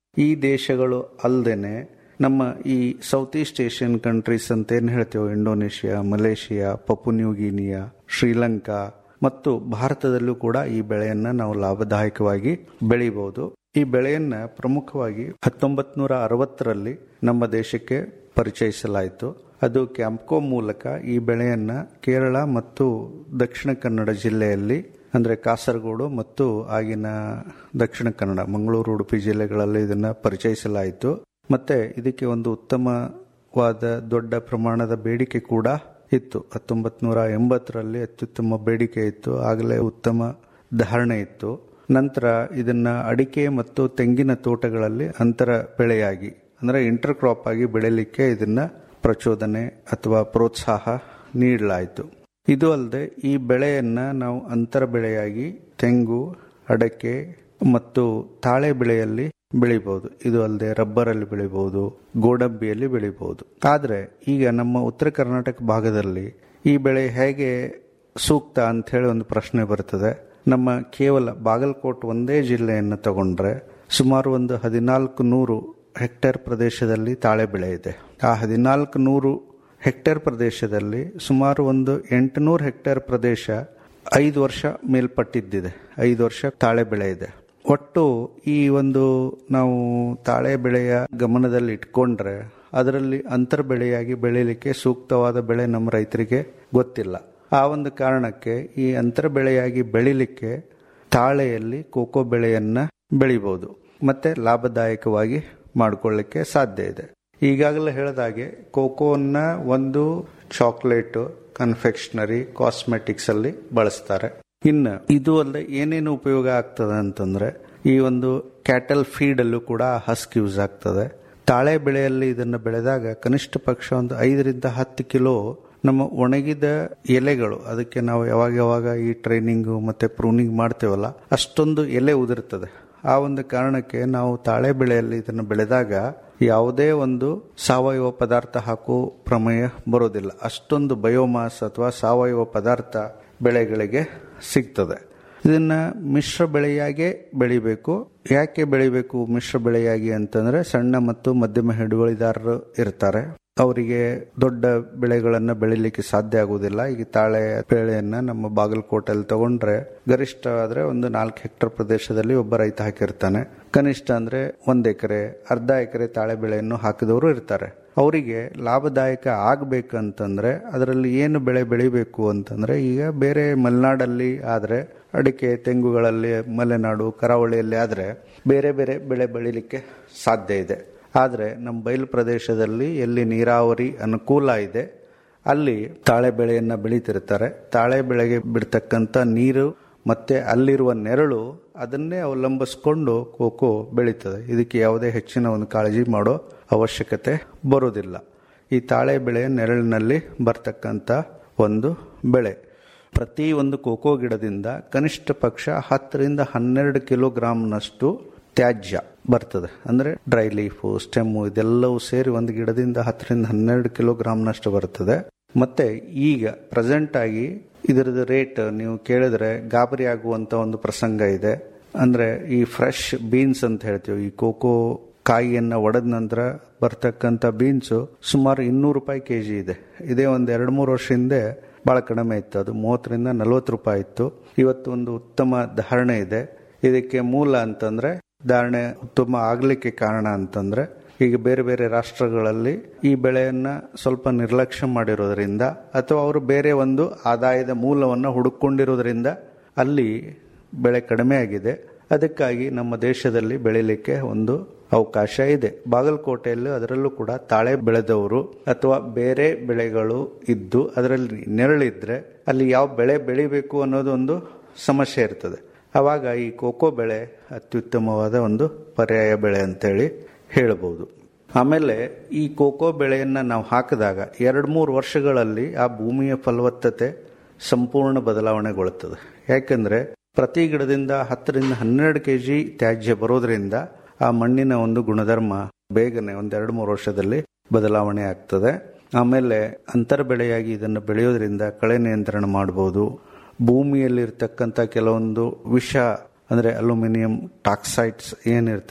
ಈ ದೇಶಗಳು ಅಲ್ಲದೇನೆ ನಮ್ಮ ಈ ಸೌತ್ ಈಸ್ಟ್ ಏಷ್ಯನ್ ಕಂಟ್ರೀಸ್ ಅಂತ ಏನು ಹೇಳ್ತೇವೆ Indonesia Malaysia Papua New Guinea Sri Lanka ಮತ್ತು ಭಾರತದಲ್ಲೂ ಕೂಡ ಈ ಬೆಳೆಯನ್ನ ನಾವು ಲಾಭದಾಯಕವಾಗಿ ಬೆಳಿಬಹುದು ಈ ಬೆಳೆಯನ್ನ ಪ್ರಮುಖವಾಗಿ ಹತ್ತೊಂಬತ್ ನೂರ ಅರವತ್ತರಲ್ಲಿ ನಮ್ಮ ದೇಶಕ್ಕೆ ಪರಿಚಯಿಸಲಾಯಿತು ಅದು ಕ್ಯಾಂಪ್ಕೋ ಮೂಲಕ ಈ ಬೆಳೆಯನ್ನ ಕೇರಳ ಮತ್ತು ದಕ್ಷಿಣ ಕನ್ನಡ ಜಿಲ್ಲೆಯಲ್ಲಿ ಅಂದ್ರೆ ಕಾಸರಗೋಡು ಮತ್ತು ಆಗಿನ ದಕ್ಷಿಣ ಕನ್ನಡ ಮಂಗಳೂರು ಉಡುಪಿ ಜಿಲ್ಲೆಗಳಲ್ಲಿ ಇದನ್ನ ಪರಿಚಯಿಸಲಾಯಿತು ಮತ್ತೆ ಇದಕ್ಕೆ ಒಂದು ಉತ್ತಮವಾದ ದೊಡ್ಡ ಪ್ರಮಾಣದ ಬೇಡಿಕೆ ಕೂಡ ಇತ್ತು ಹತ್ತೊಂಬತ್ ನೂರ ಎಂಬತ್ತರಲ್ಲಿ ಅತ್ಯುತ್ತಮ ಬೇಡಿಕೆ ಇತ್ತು ಆಗಲೇ ಉತ್ತಮ ಧಾರಣೆ ಇತ್ತು ನಂತರ ಇದನ್ನ ಅಡಿಕೆ ಮತ್ತು ತೆಂಗಿನ ತೋಟಗಳಲ್ಲಿ ಅಂತರ ಬೆಳೆಯಾಗಿ ಅಂದ್ರೆ ಇಂಟರ್ ಕ್ರಾಪ್ ಆಗಿ ಬೆಳೆಯಲಿಕ್ಕೆ ಇದನ್ನ ಪ್ರಚೋದನೆ ಅಥವಾ ಪ್ರೋತ್ಸಾಹ ನೀಡಲಾಯಿತು ಇದು ಅಲ್ಲದೆ ಈ ಬೆಳೆಯನ್ನ ನಾವು ಅಂತರ ಬೆಳೆಯಾಗಿ ತೆಂಗು ಅಡಕೆ ಮತ್ತು ತಾಳೆ ಬೆಳೆಯಲ್ಲಿ ಬೆಳಿಬಹುದು ಇದು ಅಲ್ಲದೆ ರಬ್ಬರಲ್ಲಿ ಬೆಳಿಬಹುದು ಗೋಡಂಬಿಯಲ್ಲಿ ಬೆಳಿಬಹುದು ಆದ್ರೆ ಈಗ ನಮ್ಮ ಉತ್ತರ ಕರ್ನಾಟಕ ಭಾಗದಲ್ಲಿ ಈ ಬೆಳೆ ಹೇಗೆ ಸೂಕ್ತ ಅಂತ ಹೇಳಿ ಒಂದು ಪ್ರಶ್ನೆ ಬರ್ತದೆ ನಮ್ಮ ಕೇವಲ ಬಾಗಲಕೋಟ್ ಒಂದೇ ಜಿಲ್ಲೆಯನ್ನು ತಗೊಂಡ್ರೆ ಸುಮಾರು ಒಂದು ಹದಿನಾಲ್ಕು ನೂರು ಹೆಕ್ಟೇರ್ ಪ್ರದೇಶದಲ್ಲಿ ತಾಳೆ ಬೆಳೆ ಇದೆ ಆ ಹದಿನಾಲ್ಕು ನೂರು ಹೆಕ್ಟೇರ್ ಪ್ರದೇಶದಲ್ಲಿ ಸುಮಾರು ಒಂದು ಎಂಟುನೂರು ಹೆಕ್ಟೇರ್ ಪ್ರದೇಶ ಐದು ವರ್ಷ ಮೇಲ್ಪಟ್ಟಿದ್ದಿದೆ ಐದು ವರ್ಷ ತಾಳೆ ಬೆಳೆ ಇದೆ ಒಟ್ಟು ಈ ಒಂದು ನಾವು ತಾಳೆ ಬೆಳೆಯ ಗಮನದಲ್ಲಿ ಇಟ್ಕೊಂಡ್ರೆ ಅದರಲ್ಲಿ ಅಂತರ್ ಬೆಳೆಯಾಗಿ ಬೆಳೀಲಿಕ್ಕೆ ಸೂಕ್ತವಾದ ಬೆಳೆ ನಮ್ಮ ರೈತರಿಗೆ ಗೊತ್ತಿಲ್ಲ ಆ ಒಂದು ಕಾರಣಕ್ಕೆ ಈ ಅಂತರ ಬೆಳೆಯಾಗಿ ಬೆಳಿಲಿಕ್ಕೆ ತಾಳೆಯಲ್ಲಿ ಕೋಕೋ ಬೆಳೆಯನ್ನ ಬೆಳಿಬಹುದು ಮತ್ತೆ ಲಾಭದಾಯಕವಾಗಿ ಮಾಡಿಕೊಳ್ಳಿಕ್ಕೆ ಸಾಧ್ಯ ಇದೆ ಈಗಾಗಲೇ ಹೇಳಿದಾಗೆ ಕೋಕೋನ ಒಂದು ಚಾಕ್ಲೇಟ್ ಕನ್ಫೆಕ್ಷನರಿ ಕಾಸ್ಮೆಟಿಕ್ಸ್ ಅಲ್ಲಿ ಬಳಸ್ತಾರೆ ಇನ್ನು ಇದು ಅಲ್ಲದೆ ಏನೇನು ಉಪಯೋಗ ಆಗ್ತದೆ ಅಂತಂದ್ರೆ ಈ ಒಂದು ಕ್ಯಾಟಲ್ ಫೀಡ್ ಅಲ್ಲೂ ಕೂಡ ಹಸ್ಕ್ ಯೂಸ್ ಆಗ್ತದೆ ತಾಳೆ ಬೆಳೆಯಲ್ಲಿ ಇದನ್ನು ಬೆಳೆದಾಗ ಕನಿಷ್ಠ ಪಕ್ಷ ಒಂದು ಐದರಿಂದ ಹತ್ತು ಕಿಲೋ ನಮ್ಮ ಒಣಗಿದ ಎಲೆಗಳು ಅದಕ್ಕೆ ನಾವು ಯಾವಾಗ ಯಾವಾಗ ಈ ಟ್ರೈನಿಂಗ್ ಮತ್ತೆ ಪ್ರೂನಿಂಗ್ ಮಾಡ್ತೇವಲ್ಲ ಅಷ್ಟೊಂದು ಎಲೆ ಉದುರ್ತದೆ ಆ ಒಂದು ಕಾರಣಕ್ಕೆ ನಾವು ತಾಳೆ ಬೆಳೆಯಲ್ಲಿ ಇದನ್ನು ಬೆಳೆದಾಗ ಯಾವುದೇ ಒಂದು ಸಾವಯವ ಪದಾರ್ಥ ಹಾಕೋ ಪ್ರಮೇಯ ಬರೋದಿಲ್ಲ ಅಷ್ಟೊಂದು ಬಯೋಮಾಸ್ ಅಥವಾ ಸಾವಯವ ಪದಾರ್ಥ ಬೆಳೆಗಳಿಗೆ ಸಿಗ್ತದೆ ಇದನ್ನ ಮಿಶ್ರ ಬೆಳೆಯಾಗೆ ಬೆಳಿಬೇಕು ಯಾಕೆ ಬೆಳಿಬೇಕು ಮಿಶ್ರ ಬೆಳೆಯಾಗಿ ಅಂತಂದ್ರೆ ಸಣ್ಣ ಮತ್ತು ಮಧ್ಯಮ ಹಿಡುವಳಿದಾರರು ಇರ್ತಾರೆ ಅವರಿಗೆ ದೊಡ್ಡ ಬೆಳೆಗಳನ್ನ ಬೆಳಿಲಿಕ್ಕೆ ಸಾಧ್ಯ ಆಗುವುದಿಲ್ಲ ಈಗ ತಾಳೆ ಬೆಳೆಯನ್ನ ನಮ್ಮ ಬಾಗಲಕೋಟೆಯಲ್ಲಿ ತಗೊಂಡ್ರೆ ಗರಿಷ್ಠ ಆದ್ರೆ ಒಂದು ನಾಲ್ಕು ಹೆಕ್ಟರ್ ಪ್ರದೇಶದಲ್ಲಿ ಒಬ್ಬ ರೈತ ಹಾಕಿರ್ತಾನೆ ಕನಿಷ್ಠ ಅಂದ್ರೆ ಒಂದ್ ಎಕರೆ ಅರ್ಧ ಎಕರೆ ತಾಳೆ ಬೆಳೆಯನ್ನು ಹಾಕಿದವರು ಇರ್ತಾರೆ ಅವರಿಗೆ ಲಾಭದಾಯಕ ಆಗ್ಬೇಕಂತಂದ್ರೆ ಅದರಲ್ಲಿ ಏನು ಬೆಳೆ ಬೆಳಿಬೇಕು ಅಂತಂದ್ರೆ ಈಗ ಬೇರೆ ಮಲೆನಾಡಲ್ಲಿ ಆದ್ರೆ ಅಡಿಕೆ ತೆಂಗುಗಳಲ್ಲಿ ಮಲೆನಾಡು ಕರಾವಳಿಯಲ್ಲಿ ಆದ್ರೆ ಬೇರೆ ಬೇರೆ ಬೆಳೆ ಬೆಳಿಲಿಕ್ಕೆ ಸಾಧ್ಯ ಇದೆ ಆದರೆ ನಮ್ಮ ಬಯಲು ಪ್ರದೇಶದಲ್ಲಿ ಎಲ್ಲಿ ನೀರಾವರಿ ಅನುಕೂಲ ಇದೆ ಅಲ್ಲಿ ತಾಳೆ ಬೆಳೆಯನ್ನ ಬೆಳೀತಿರ್ತಾರೆ ತಾಳೆ ಬೆಳೆಗೆ ಬಿಡ್ತಕ್ಕಂಥ ನೀರು ಮತ್ತೆ ಅಲ್ಲಿರುವ ನೆರಳು ಅದನ್ನೇ ಅವಲಂಬಿಸ್ಕೊಂಡು ಕೋಕೋ ಬೆಳೀತದೆ ಇದಕ್ಕೆ ಯಾವುದೇ ಹೆಚ್ಚಿನ ಒಂದು ಕಾಳಜಿ ಮಾಡೋ ಅವಶ್ಯಕತೆ ಬರೋದಿಲ್ಲ ಈ ತಾಳೆ ಬೆಳೆಯ ನೆರಳಿನಲ್ಲಿ ಬರ್ತಕ್ಕಂಥ ಒಂದು ಬೆಳೆ ಪ್ರತಿ ಒಂದು ಕೋಕೋ ಗಿಡದಿಂದ ಕನಿಷ್ಠ ಪಕ್ಷ ಹತ್ತರಿಂದ ಹನ್ನೆರಡು ಕಿಲೋಗ್ರಾಂನಷ್ಟು ತ್ಯಾಜ್ಯ ಬರ್ತದೆ ಅಂದ್ರೆ ಡ್ರೈ ಲೀಫು ಸ್ಟೆಮ್ಮು ಇದೆಲ್ಲವೂ ಸೇರಿ ಒಂದು ಗಿಡದಿಂದ ಹತ್ತರಿಂದ ಹನ್ನೆರಡು ಕಿಲೋಗ್ರಾಂನಷ್ಟು ಬರ್ತದೆ ಮತ್ತೆ ಈಗ ಪ್ರೆಸೆಂಟ್ ಆಗಿ ಇದರದ ರೇಟ್ ನೀವು ಕೇಳಿದ್ರೆ ಗಾಬರಿ ಆಗುವಂತ ಒಂದು ಪ್ರಸಂಗ ಇದೆ ಅಂದ್ರೆ ಈ ಫ್ರೆಶ್ ಬೀನ್ಸ್ ಅಂತ ಹೇಳ್ತೀವಿ ಈ ಕೋಕೋ ಕಾಯಿಯನ್ನ ಒಡೆದ ನಂತರ ಬರ್ತಕ್ಕಂಥ ಬೀನ್ಸ್ ಸುಮಾರು ಇನ್ನೂರು ರೂಪಾಯಿ ಕೆಜಿ ಇದೆ ಇದೇ ಒಂದು ಎರಡು ಮೂರು ವರ್ಷ ಹಿಂದೆ ಬಹಳ ಕಡಿಮೆ ಇತ್ತು ಅದು ಮೂವತ್ತರಿಂದ ನಲವತ್ತು ರೂಪಾಯಿ ಇತ್ತು ಇವತ್ತು ಒಂದು ಉತ್ತಮ ಧಾರಣೆ ಇದೆ ಇದಕ್ಕೆ ಮೂಲ ಅಂತಂದ್ರೆ ಧಾರಣೆ ಉತ್ತಮ ಆಗ್ಲಿಕ್ಕೆ ಕಾರಣ ಅಂತಂದ್ರೆ ಈಗ ಬೇರೆ ಬೇರೆ ರಾಷ್ಟ್ರಗಳಲ್ಲಿ ಈ ಬೆಳೆಯನ್ನ ಸ್ವಲ್ಪ ನಿರ್ಲಕ್ಷ್ಯ ಮಾಡಿರೋದ್ರಿಂದ ಅಥವಾ ಅವರು ಬೇರೆ ಒಂದು ಆದಾಯದ ಮೂಲವನ್ನು ಹುಡುಕೊಂಡಿರೋದ್ರಿಂದ ಅಲ್ಲಿ ಬೆಳೆ ಕಡಿಮೆ ಆಗಿದೆ ಅದಕ್ಕಾಗಿ ನಮ್ಮ ದೇಶದಲ್ಲಿ ಬೆಳಿಲಿಕ್ಕೆ ಒಂದು ಅವಕಾಶ ಇದೆ ಬಾಗಲಕೋಟೆಯಲ್ಲೂ ಅದರಲ್ಲೂ ಕೂಡ ತಾಳೆ ಬೆಳೆದವರು ಅಥವಾ ಬೇರೆ ಬೆಳೆಗಳು ಇದ್ದು ಅದರಲ್ಲಿ ನೆರಳಿದ್ರೆ ಅಲ್ಲಿ ಯಾವ ಬೆಳೆ ಬೆಳಿಬೇಕು ಅನ್ನೋದು ಒಂದು ಸಮಸ್ಯೆ ಇರ್ತದೆ ಅವಾಗ ಈ ಕೋಕೋ ಬೆಳೆ ಅತ್ಯುತ್ತಮವಾದ ಒಂದು ಪರ್ಯಾಯ ಬೆಳೆ ಅಂತೇಳಿ ಹೇಳಬಹುದು ಆಮೇಲೆ ಈ ಕೋಕೋ ಬೆಳೆಯನ್ನ ನಾವು ಹಾಕಿದಾಗ ಎರಡು ಮೂರು ವರ್ಷಗಳಲ್ಲಿ ಆ ಭೂಮಿಯ ಫಲವತ್ತತೆ ಸಂಪೂರ್ಣ ಬದಲಾವಣೆಗೊಳ್ಳುತ್ತದೆ ಯಾಕೆಂದ್ರೆ ಪ್ರತಿ ಗಿಡದಿಂದ ಹತ್ತರಿಂದ ಹನ್ನೆರಡು ಕೆ ಜಿ ತ್ಯಾಜ್ಯ ಬರೋದ್ರಿಂದ ಆ ಮಣ್ಣಿನ ಒಂದು ಗುಣಧರ್ಮ ಬೇಗನೆ ಒಂದೆರಡು ಮೂರು ವರ್ಷದಲ್ಲಿ ಬದಲಾವಣೆ ಆಗ್ತದೆ ಆಮೇಲೆ ಅಂತರ ಬೆಳೆಯಾಗಿ ಇದನ್ನು ಬೆಳೆಯೋದ್ರಿಂದ ಕಳೆ ನಿಯಂತ್ರಣ ಮಾಡಬಹುದು ಭೂಮಿಯಲ್ಲಿರ್ತಕ್ಕಂಥ ಕೆಲವೊಂದು ವಿಷ ಅಂದ್ರೆ ಅಲ್ಯೂಮಿನಿಯಂ ಟಾಕ್ಸೈಡ್ಸ್ ಏನಿರ್ತದೆ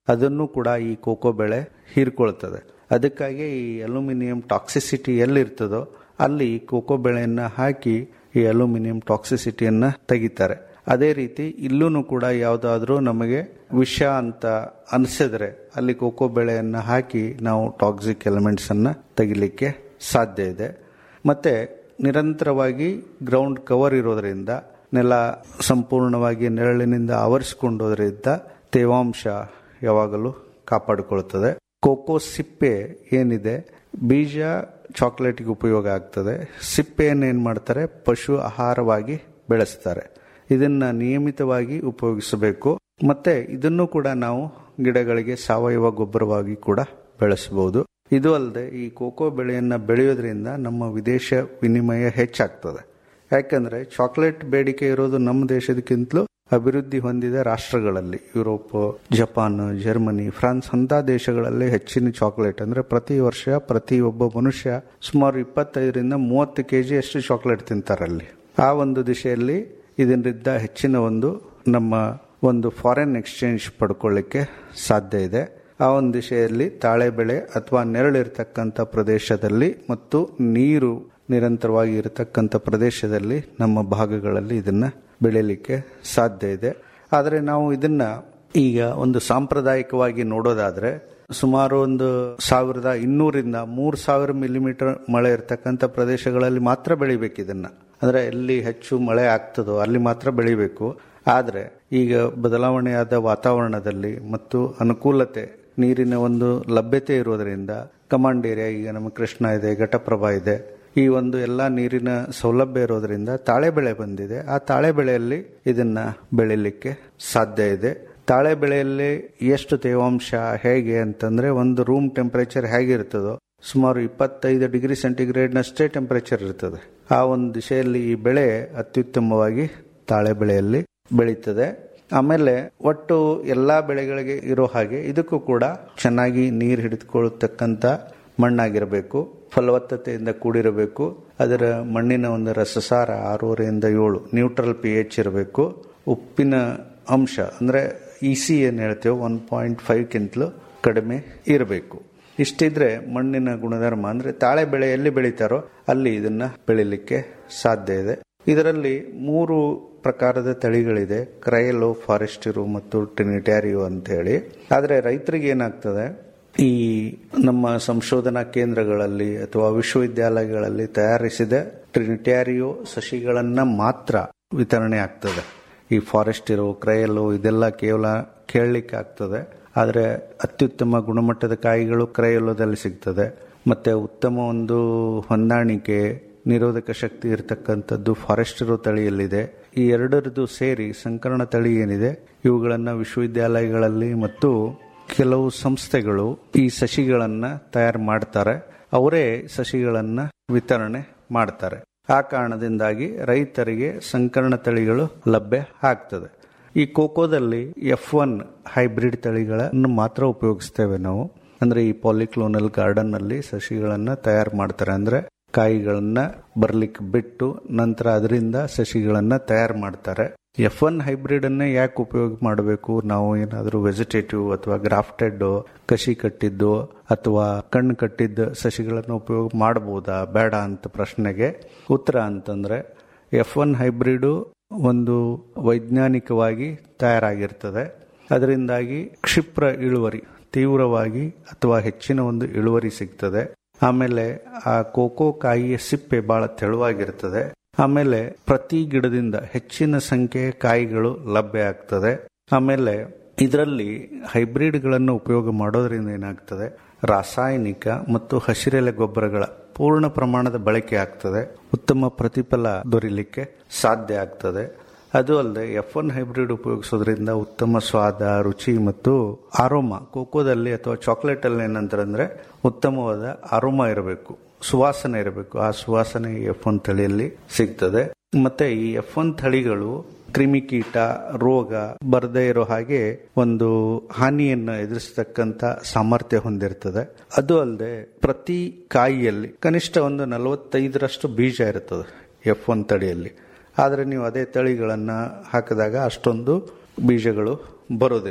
ಅದನ್ನು ಕೂಡ ಈ ಕೋಕೋ ಬೆಳೆ ಹೀರ್ಕೊಳ್ತದೆ ಅದಕ್ಕಾಗಿ ಈ ಅಲ್ಯೂಮಿನಿಯಂ ಟಾಕ್ಸಿಸಿಟಿ ಎಲ್ಲಿರ್ತದೋ ಅಲ್ಲಿ ಕೋಕೋ ಬೆಳೆಯನ್ನ ಹಾಕಿ ಈ ಅಲ್ಯೂಮಿನಿಯಂ ಟಾಕ್ಸಿಸಿಟಿಯನ್ನ ತೆಗಿತಾರೆ ಅದೇ ರೀತಿ ಇಲ್ಲೂ ಕೂಡ ಯಾವುದಾದ್ರೂ ನಮಗೆ ವಿಷ ಅಂತ ಅನಿಸಿದ್ರೆ ಅಲ್ಲಿ ಕೋಕೋ ಬೆಳೆಯನ್ನ ಹಾಕಿ ನಾವು ಟಾಕ್ಸಿಕ್ ಎಲಿಮೆಂಟ್ಸ್ ಅನ್ನ ತೆಗಿಲಿಕ್ಕೆ ಸಾಧ್ಯ ಇದೆ ಮತ್ತೆ ನಿರಂತರವಾಗಿ ಗ್ರೌಂಡ್ ಕವರ್ ಇರೋದ್ರಿಂದ ನೆಲ ಸಂಪೂರ್ಣವಾಗಿ ನೆರಳಿನಿಂದ ಆವರಿಸಿಕೊಂಡೋದ್ರಿಂದ ತೇವಾಂಶ ಯಾವಾಗಲೂ ಕಾಪಾಡಿಕೊಳ್ತದೆ ಕೋಕೋ ಸಿಪ್ಪೆ ಏನಿದೆ ಬೀಜ ಚಾಕ್ಲೇಟ್ಗೆ ಉಪಯೋಗ ಆಗ್ತದೆ ಸಿಪ್ಪೆಯನ್ನು ಏನು ಮಾಡ್ತಾರೆ ಪಶು ಆಹಾರವಾಗಿ ಬೆಳೆಸ್ತಾರೆ ಇದನ್ನ ನಿಯಮಿತವಾಗಿ ಉಪಯೋಗಿಸಬೇಕು ಮತ್ತೆ ಇದನ್ನು ಕೂಡ ನಾವು ಗಿಡಗಳಿಗೆ ಸಾವಯವ ಗೊಬ್ಬರವಾಗಿ ಕೂಡ ಬೆಳೆಸಬಹುದು ಇದು ಅಲ್ಲದೆ ಈ ಕೋಕೋ ಬೆಳೆಯನ್ನ ಬೆಳೆಯೋದ್ರಿಂದ ನಮ್ಮ ವಿದೇಶ ವಿನಿಮಯ ಹೆಚ್ಚಾಗ್ತದೆ ಯಾಕಂದ್ರೆ ಚಾಕ್ಲೇಟ್ ಬೇಡಿಕೆ ಇರೋದು ನಮ್ಮ ದೇಶದಕ್ಕಿಂತಲೂ ಅಭಿವೃದ್ಧಿ ಹೊಂದಿದ ರಾಷ್ಟ್ರಗಳಲ್ಲಿ ಯುರೋಪ್ ಜಪಾನ್ ಜರ್ಮನಿ ಫ್ರಾನ್ಸ್ ಅಂತ ದೇಶಗಳಲ್ಲಿ ಹೆಚ್ಚಿನ ಚಾಕ್ಲೇಟ್ ಅಂದ್ರೆ ಪ್ರತಿ ವರ್ಷ ಪ್ರತಿ ಒಬ್ಬ ಮನುಷ್ಯ ಸುಮಾರು ಇಪ್ಪತ್ತೈದರಿಂದ ಮೂವತ್ತು ಕೆಜಿ ಅಷ್ಟು ಚಾಕ್ಲೇಟ್ ತಿಂತಾರಲ್ಲಿ ಆ ಒಂದು ದಿಶೆಯಲ್ಲಿ ಇದರಿಂದ ಹೆಚ್ಚಿನ ಒಂದು ನಮ್ಮ ಒಂದು ಫಾರಿನ್ ಎಕ್ಸ್ಚೇಂಜ್ ಪಡ್ಕೊಳ್ಳಿಕ್ಕೆ ಸಾಧ್ಯ ಇದೆ ಆ ಒಂದು ದಿಶೆಯಲ್ಲಿ ತಾಳೆ ಬೆಳೆ ಅಥವಾ ನೆರಳಿರ್ತಕ್ಕಂಥ ಪ್ರದೇಶದಲ್ಲಿ ಮತ್ತು ನೀರು ನಿರಂತರವಾಗಿ ಇರತಕ್ಕಂಥ ಪ್ರದೇಶದಲ್ಲಿ ನಮ್ಮ ಭಾಗಗಳಲ್ಲಿ ಇದನ್ನ ಬೆಳೆಯಲಿಕ್ಕೆ ಸಾಧ್ಯ ಇದೆ ಆದರೆ ನಾವು ಇದನ್ನ ಈಗ ಒಂದು ಸಾಂಪ್ರದಾಯಿಕವಾಗಿ ನೋಡೋದಾದ್ರೆ ಸುಮಾರು ಒಂದು ಸಾವಿರದ ಇನ್ನೂರಿಂದ ಮೂರು ಸಾವಿರ ಮಿಲಿಮೀಟರ್ ಮಳೆ ಇರತಕ್ಕಂಥ ಪ್ರದೇಶಗಳಲ್ಲಿ ಮಾತ್ರ ಬೆಳಿಬೇಕು ಇದನ್ನ ಅಂದ್ರೆ ಎಲ್ಲಿ ಹೆಚ್ಚು ಮಳೆ ಆಗ್ತದೋ ಅಲ್ಲಿ ಮಾತ್ರ ಬೆಳಿಬೇಕು ಆದರೆ ಈಗ ಬದಲಾವಣೆಯಾದ ವಾತಾವರಣದಲ್ಲಿ ಮತ್ತು ಅನುಕೂಲತೆ ನೀರಿನ ಒಂದು ಲಭ್ಯತೆ ಇರೋದರಿಂದ ಕಮಾಂಡ್ ಏರಿಯಾ ಈಗ ನಮ್ಮ ಕೃಷ್ಣ ಇದೆ ಘಟಪ್ರಭಾ ಇದೆ ಈ ಒಂದು ಎಲ್ಲ ನೀರಿನ ಸೌಲಭ್ಯ ಇರೋದ್ರಿಂದ ತಾಳೆ ಬೆಳೆ ಬಂದಿದೆ ಆ ತಾಳೆ ಬೆಳೆಯಲ್ಲಿ ಇದನ್ನ ಬೆಳಿಲಿಕ್ಕೆ ಸಾಧ್ಯ ಇದೆ ತಾಳೆ ಬೆಳೆಯಲ್ಲಿ ಎಷ್ಟು ತೇವಾಂಶ ಹೇಗೆ ಅಂತಂದ್ರೆ ಒಂದು ರೂಮ್ ಟೆಂಪರೇಚರ್ ಹೇಗಿರ್ತದೋ ಸುಮಾರು ಇಪ್ಪತ್ತೈದು ಡಿಗ್ರಿ ಸೆಂಟಿಗ್ರೇಡ್ನಷ್ಟೇ ಟೆಂಪರೇಚರ್ ಇರ್ತದೆ ಆ ಒಂದು ದಿಶೆಯಲ್ಲಿ ಈ ಬೆಳೆ ಅತ್ಯುತ್ತಮವಾಗಿ ತಾಳೆ ಬೆಳೆಯಲ್ಲಿ ಬೆಳೀತದೆ ಆಮೇಲೆ ಒಟ್ಟು ಎಲ್ಲಾ ಬೆಳೆಗಳಿಗೆ ಇರೋ ಹಾಗೆ ಇದಕ್ಕೂ ಕೂಡ ಚೆನ್ನಾಗಿ ನೀರು ಹಿಡಿದುಕೊಳ್ಳತಕ್ಕಂತ ಮಣ್ಣಾಗಿರಬೇಕು ಫಲವತ್ತತೆಯಿಂದ ಕೂಡಿರಬೇಕು ಅದರ ಮಣ್ಣಿನ ಒಂದು ರಸಸಾರ ಆರೂವರೆಯಿಂದ ಏಳು ನ್ಯೂಟ್ರಲ್ ಪಿ ಎಚ್ ಇರಬೇಕು ಉಪ್ಪಿನ ಅಂಶ ಅಂದ್ರೆ ಇ ಸಿ ಏನು ಹೇಳ್ತೇವೆ ಒನ್ ಪಾಯಿಂಟ್ ಫೈವ್ಗಿಂತಲೂ ಕಡಿಮೆ ಇರಬೇಕು ಇಷ್ಟಿದ್ರೆ ಮಣ್ಣಿನ ಗುಣಧರ್ಮ ಅಂದ್ರೆ ತಾಳೆ ಬೆಳೆ ಎಲ್ಲಿ ಬೆಳೀತಾರೋ ಅಲ್ಲಿ ಇದನ್ನ ಬೆಳಿಲಿಕ್ಕೆ ಸಾಧ್ಯ ಇದೆ ಇದರಲ್ಲಿ ಮೂರು ಪ್ರಕಾರದ ತಳಿಗಳಿದೆ ಕ್ರಯಲೋ ಫಾರೆಸ್ಟಿರು ಮತ್ತು ಟ್ರಿನಿಟ್ಯಾರಿಯೋ ಅಂತ ಹೇಳಿ ಆದ್ರೆ ರೈತರಿಗೆ ಏನಾಗ್ತದೆ ಈ ನಮ್ಮ ಸಂಶೋಧನಾ ಕೇಂದ್ರಗಳಲ್ಲಿ ಅಥವಾ ವಿಶ್ವವಿದ್ಯಾಲಯಗಳಲ್ಲಿ ತಯಾರಿಸಿದ ಟ್ರಿನಿಟ್ಯಾರಿಯೋ ಸಸಿಗಳನ್ನ ಮಾತ್ರ ವಿತರಣೆ ಆಗ್ತದೆ ಈ ಫಾರೆಸ್ಟ್ ಇರೋ ಕ್ರಯಲು ಇದೆಲ್ಲ ಕೇವಲ ಕೇಳಲಿಕ್ಕೆ ಆಗ್ತದೆ ಆದರೆ ಅತ್ಯುತ್ತಮ ಗುಣಮಟ್ಟದ ಕಾಯಿಗಳು ಕ್ರಯಲೋದಲ್ಲಿ ಸಿಗ್ತದೆ ಮತ್ತೆ ಉತ್ತಮ ಒಂದು ಹೊಂದಾಣಿಕೆ ನಿರೋಧಕ ಶಕ್ತಿ ಇರತಕ್ಕಂಥದ್ದು ಫಾರೆಸ್ಟ್ ಇರೋ ತಳಿಯಲ್ಲಿದೆ ಈ ಎರಡರದ್ದು ಸೇರಿ ಸಂಕರಣ ತಳಿ ಏನಿದೆ ಇವುಗಳನ್ನ ವಿಶ್ವವಿದ್ಯಾಲಯಗಳಲ್ಲಿ ಮತ್ತು ಕೆಲವು ಸಂಸ್ಥೆಗಳು ಈ ಸಸಿಗಳನ್ನ ತಯಾರು ಮಾಡ್ತಾರೆ ಅವರೇ ಸಸಿಗಳನ್ನ ವಿತರಣೆ ಮಾಡ್ತಾರೆ ಆ ಕಾರಣದಿಂದಾಗಿ ರೈತರಿಗೆ ಸಂಕರಣ ತಳಿಗಳು ಲಭ್ಯ ಆಗ್ತದೆ ಈ ಕೋಕೋದಲ್ಲಿ ಎಫ್ ಒನ್ ಹೈಬ್ರಿಡ್ ತಳಿಗಳನ್ನು ಮಾತ್ರ ಉಪಯೋಗಿಸ್ತೇವೆ ನಾವು ಅಂದ್ರೆ ಈ ಪಾಲಿಕ್ಲೋನಲ್ ಗಾರ್ಡನ್ ನಲ್ಲಿ ಸಸಿಗಳನ್ನ ತಯಾರು ಮಾಡ್ತಾರೆ ಅಂದ್ರೆ ಕಾಯಿಗಳನ್ನ ಬರ್ಲಿಕ್ಕೆ ಬಿಟ್ಟು ನಂತರ ಅದರಿಂದ ಸಸಿಗಳನ್ನ ತಯಾರು ಮಾಡ್ತಾರೆ ಎಫ್ ಒನ್ ಹೈಬ್ರಿಡ್ ಅನ್ನೇ ಯಾಕೆ ಉಪಯೋಗ ಮಾಡಬೇಕು ನಾವು ಏನಾದರೂ ವೆಜಿಟೇಟಿವ್ ಅಥವಾ ಗ್ರಾಫ್ಟೆಡ್ ಕಸಿ ಕಟ್ಟಿದ್ದು ಅಥವಾ ಕಣ್ಣು ಕಟ್ಟಿದ್ದ ಸಸಿಗಳನ್ನು ಉಪಯೋಗ ಮಾಡಬಹುದಾ ಬೇಡ ಅಂತ ಪ್ರಶ್ನೆಗೆ ಉತ್ತರ ಅಂತಂದ್ರೆ ಎಫ್ ಒನ್ ಹೈಬ್ರಿಡ್ ಒಂದು ವೈಜ್ಞಾನಿಕವಾಗಿ ತಯಾರಾಗಿರ್ತದೆ ಅದರಿಂದಾಗಿ ಕ್ಷಿಪ್ರ ಇಳುವರಿ ತೀವ್ರವಾಗಿ ಅಥವಾ ಹೆಚ್ಚಿನ ಒಂದು ಇಳುವರಿ ಸಿಗ್ತದೆ ಆಮೇಲೆ ಆ ಕೋಕೋ ಕಾಯಿಯ ಸಿಪ್ಪೆ ಬಹಳ ತೆಳುವಾಗಿರ್ತದೆ ಆಮೇಲೆ ಪ್ರತಿ ಗಿಡದಿಂದ ಹೆಚ್ಚಿನ ಸಂಖ್ಯೆಯ ಕಾಯಿಗಳು ಲಭ್ಯ ಆಗ್ತದೆ ಆಮೇಲೆ ಇದರಲ್ಲಿ ಹೈಬ್ರಿಡ್ಗಳನ್ನು ಉಪಯೋಗ ಮಾಡೋದ್ರಿಂದ ಏನಾಗ್ತದೆ ರಾಸಾಯನಿಕ ಮತ್ತು ಹಸಿರೆಲೆ ಗೊಬ್ಬರಗಳ ಪೂರ್ಣ ಪ್ರಮಾಣದ ಬಳಕೆ ಆಗ್ತದೆ ಉತ್ತಮ ಪ್ರತಿಫಲ ದೊರೆಯಲಿಕ್ಕೆ ಸಾಧ್ಯ ಆಗ್ತದೆ ಅದು ಅಲ್ಲದೆ ಎಫ್ ಒನ್ ಹೈಬ್ರಿಡ್ ಉಪಯೋಗಿಸೋದ್ರಿಂದ ಉತ್ತಮ ಸ್ವಾದ ರುಚಿ ಮತ್ತು ಆರೋಮ ಕೋಕೋದಲ್ಲಿ ಅಥವಾ ಚಾಕ್ಲೇಟ್ ಅಲ್ಲಿ ಏನಂತಾರೆ ಉತ್ತಮವಾದ ಆರೋಮ ಇರಬೇಕು ಸುವಾಸನೆ ಇರಬೇಕು ಆ ಸುವಾಸನೆ ಎಫ್ ಒನ್ ತಳಿಯಲ್ಲಿ ಸಿಗ್ತದೆ ಮತ್ತೆ ಈ ಎಫ್ ಒನ್ ತಳಿಗಳು ಕ್ರಿಮಿಕೀಟ ರೋಗ ಬರದೇ ಇರೋ ಹಾಗೆ ಒಂದು ಹಾನಿಯನ್ನ ಎದುರಿಸತಕ್ಕಂತ ಸಾಮರ್ಥ್ಯ ಹೊಂದಿರ್ತದೆ ಅದು ಅಲ್ಲದೆ ಪ್ರತಿ ಕಾಯಿಯಲ್ಲಿ ಕನಿಷ್ಠ ಒಂದು ನಲವತ್ತೈದರಷ್ಟು ಬೀಜ ಇರ್ತದೆ ಎಫ್ ಒನ್ ತಳಿಯಲ್ಲಿ ಆದರೆ ನೀವು ಅದೇ ತಳಿಗಳನ್ನ ಹಾಕಿದಾಗ ಅಷ್ಟೊಂದು ಬೀಜಗಳು ಬರೋದಿಲ್ಲ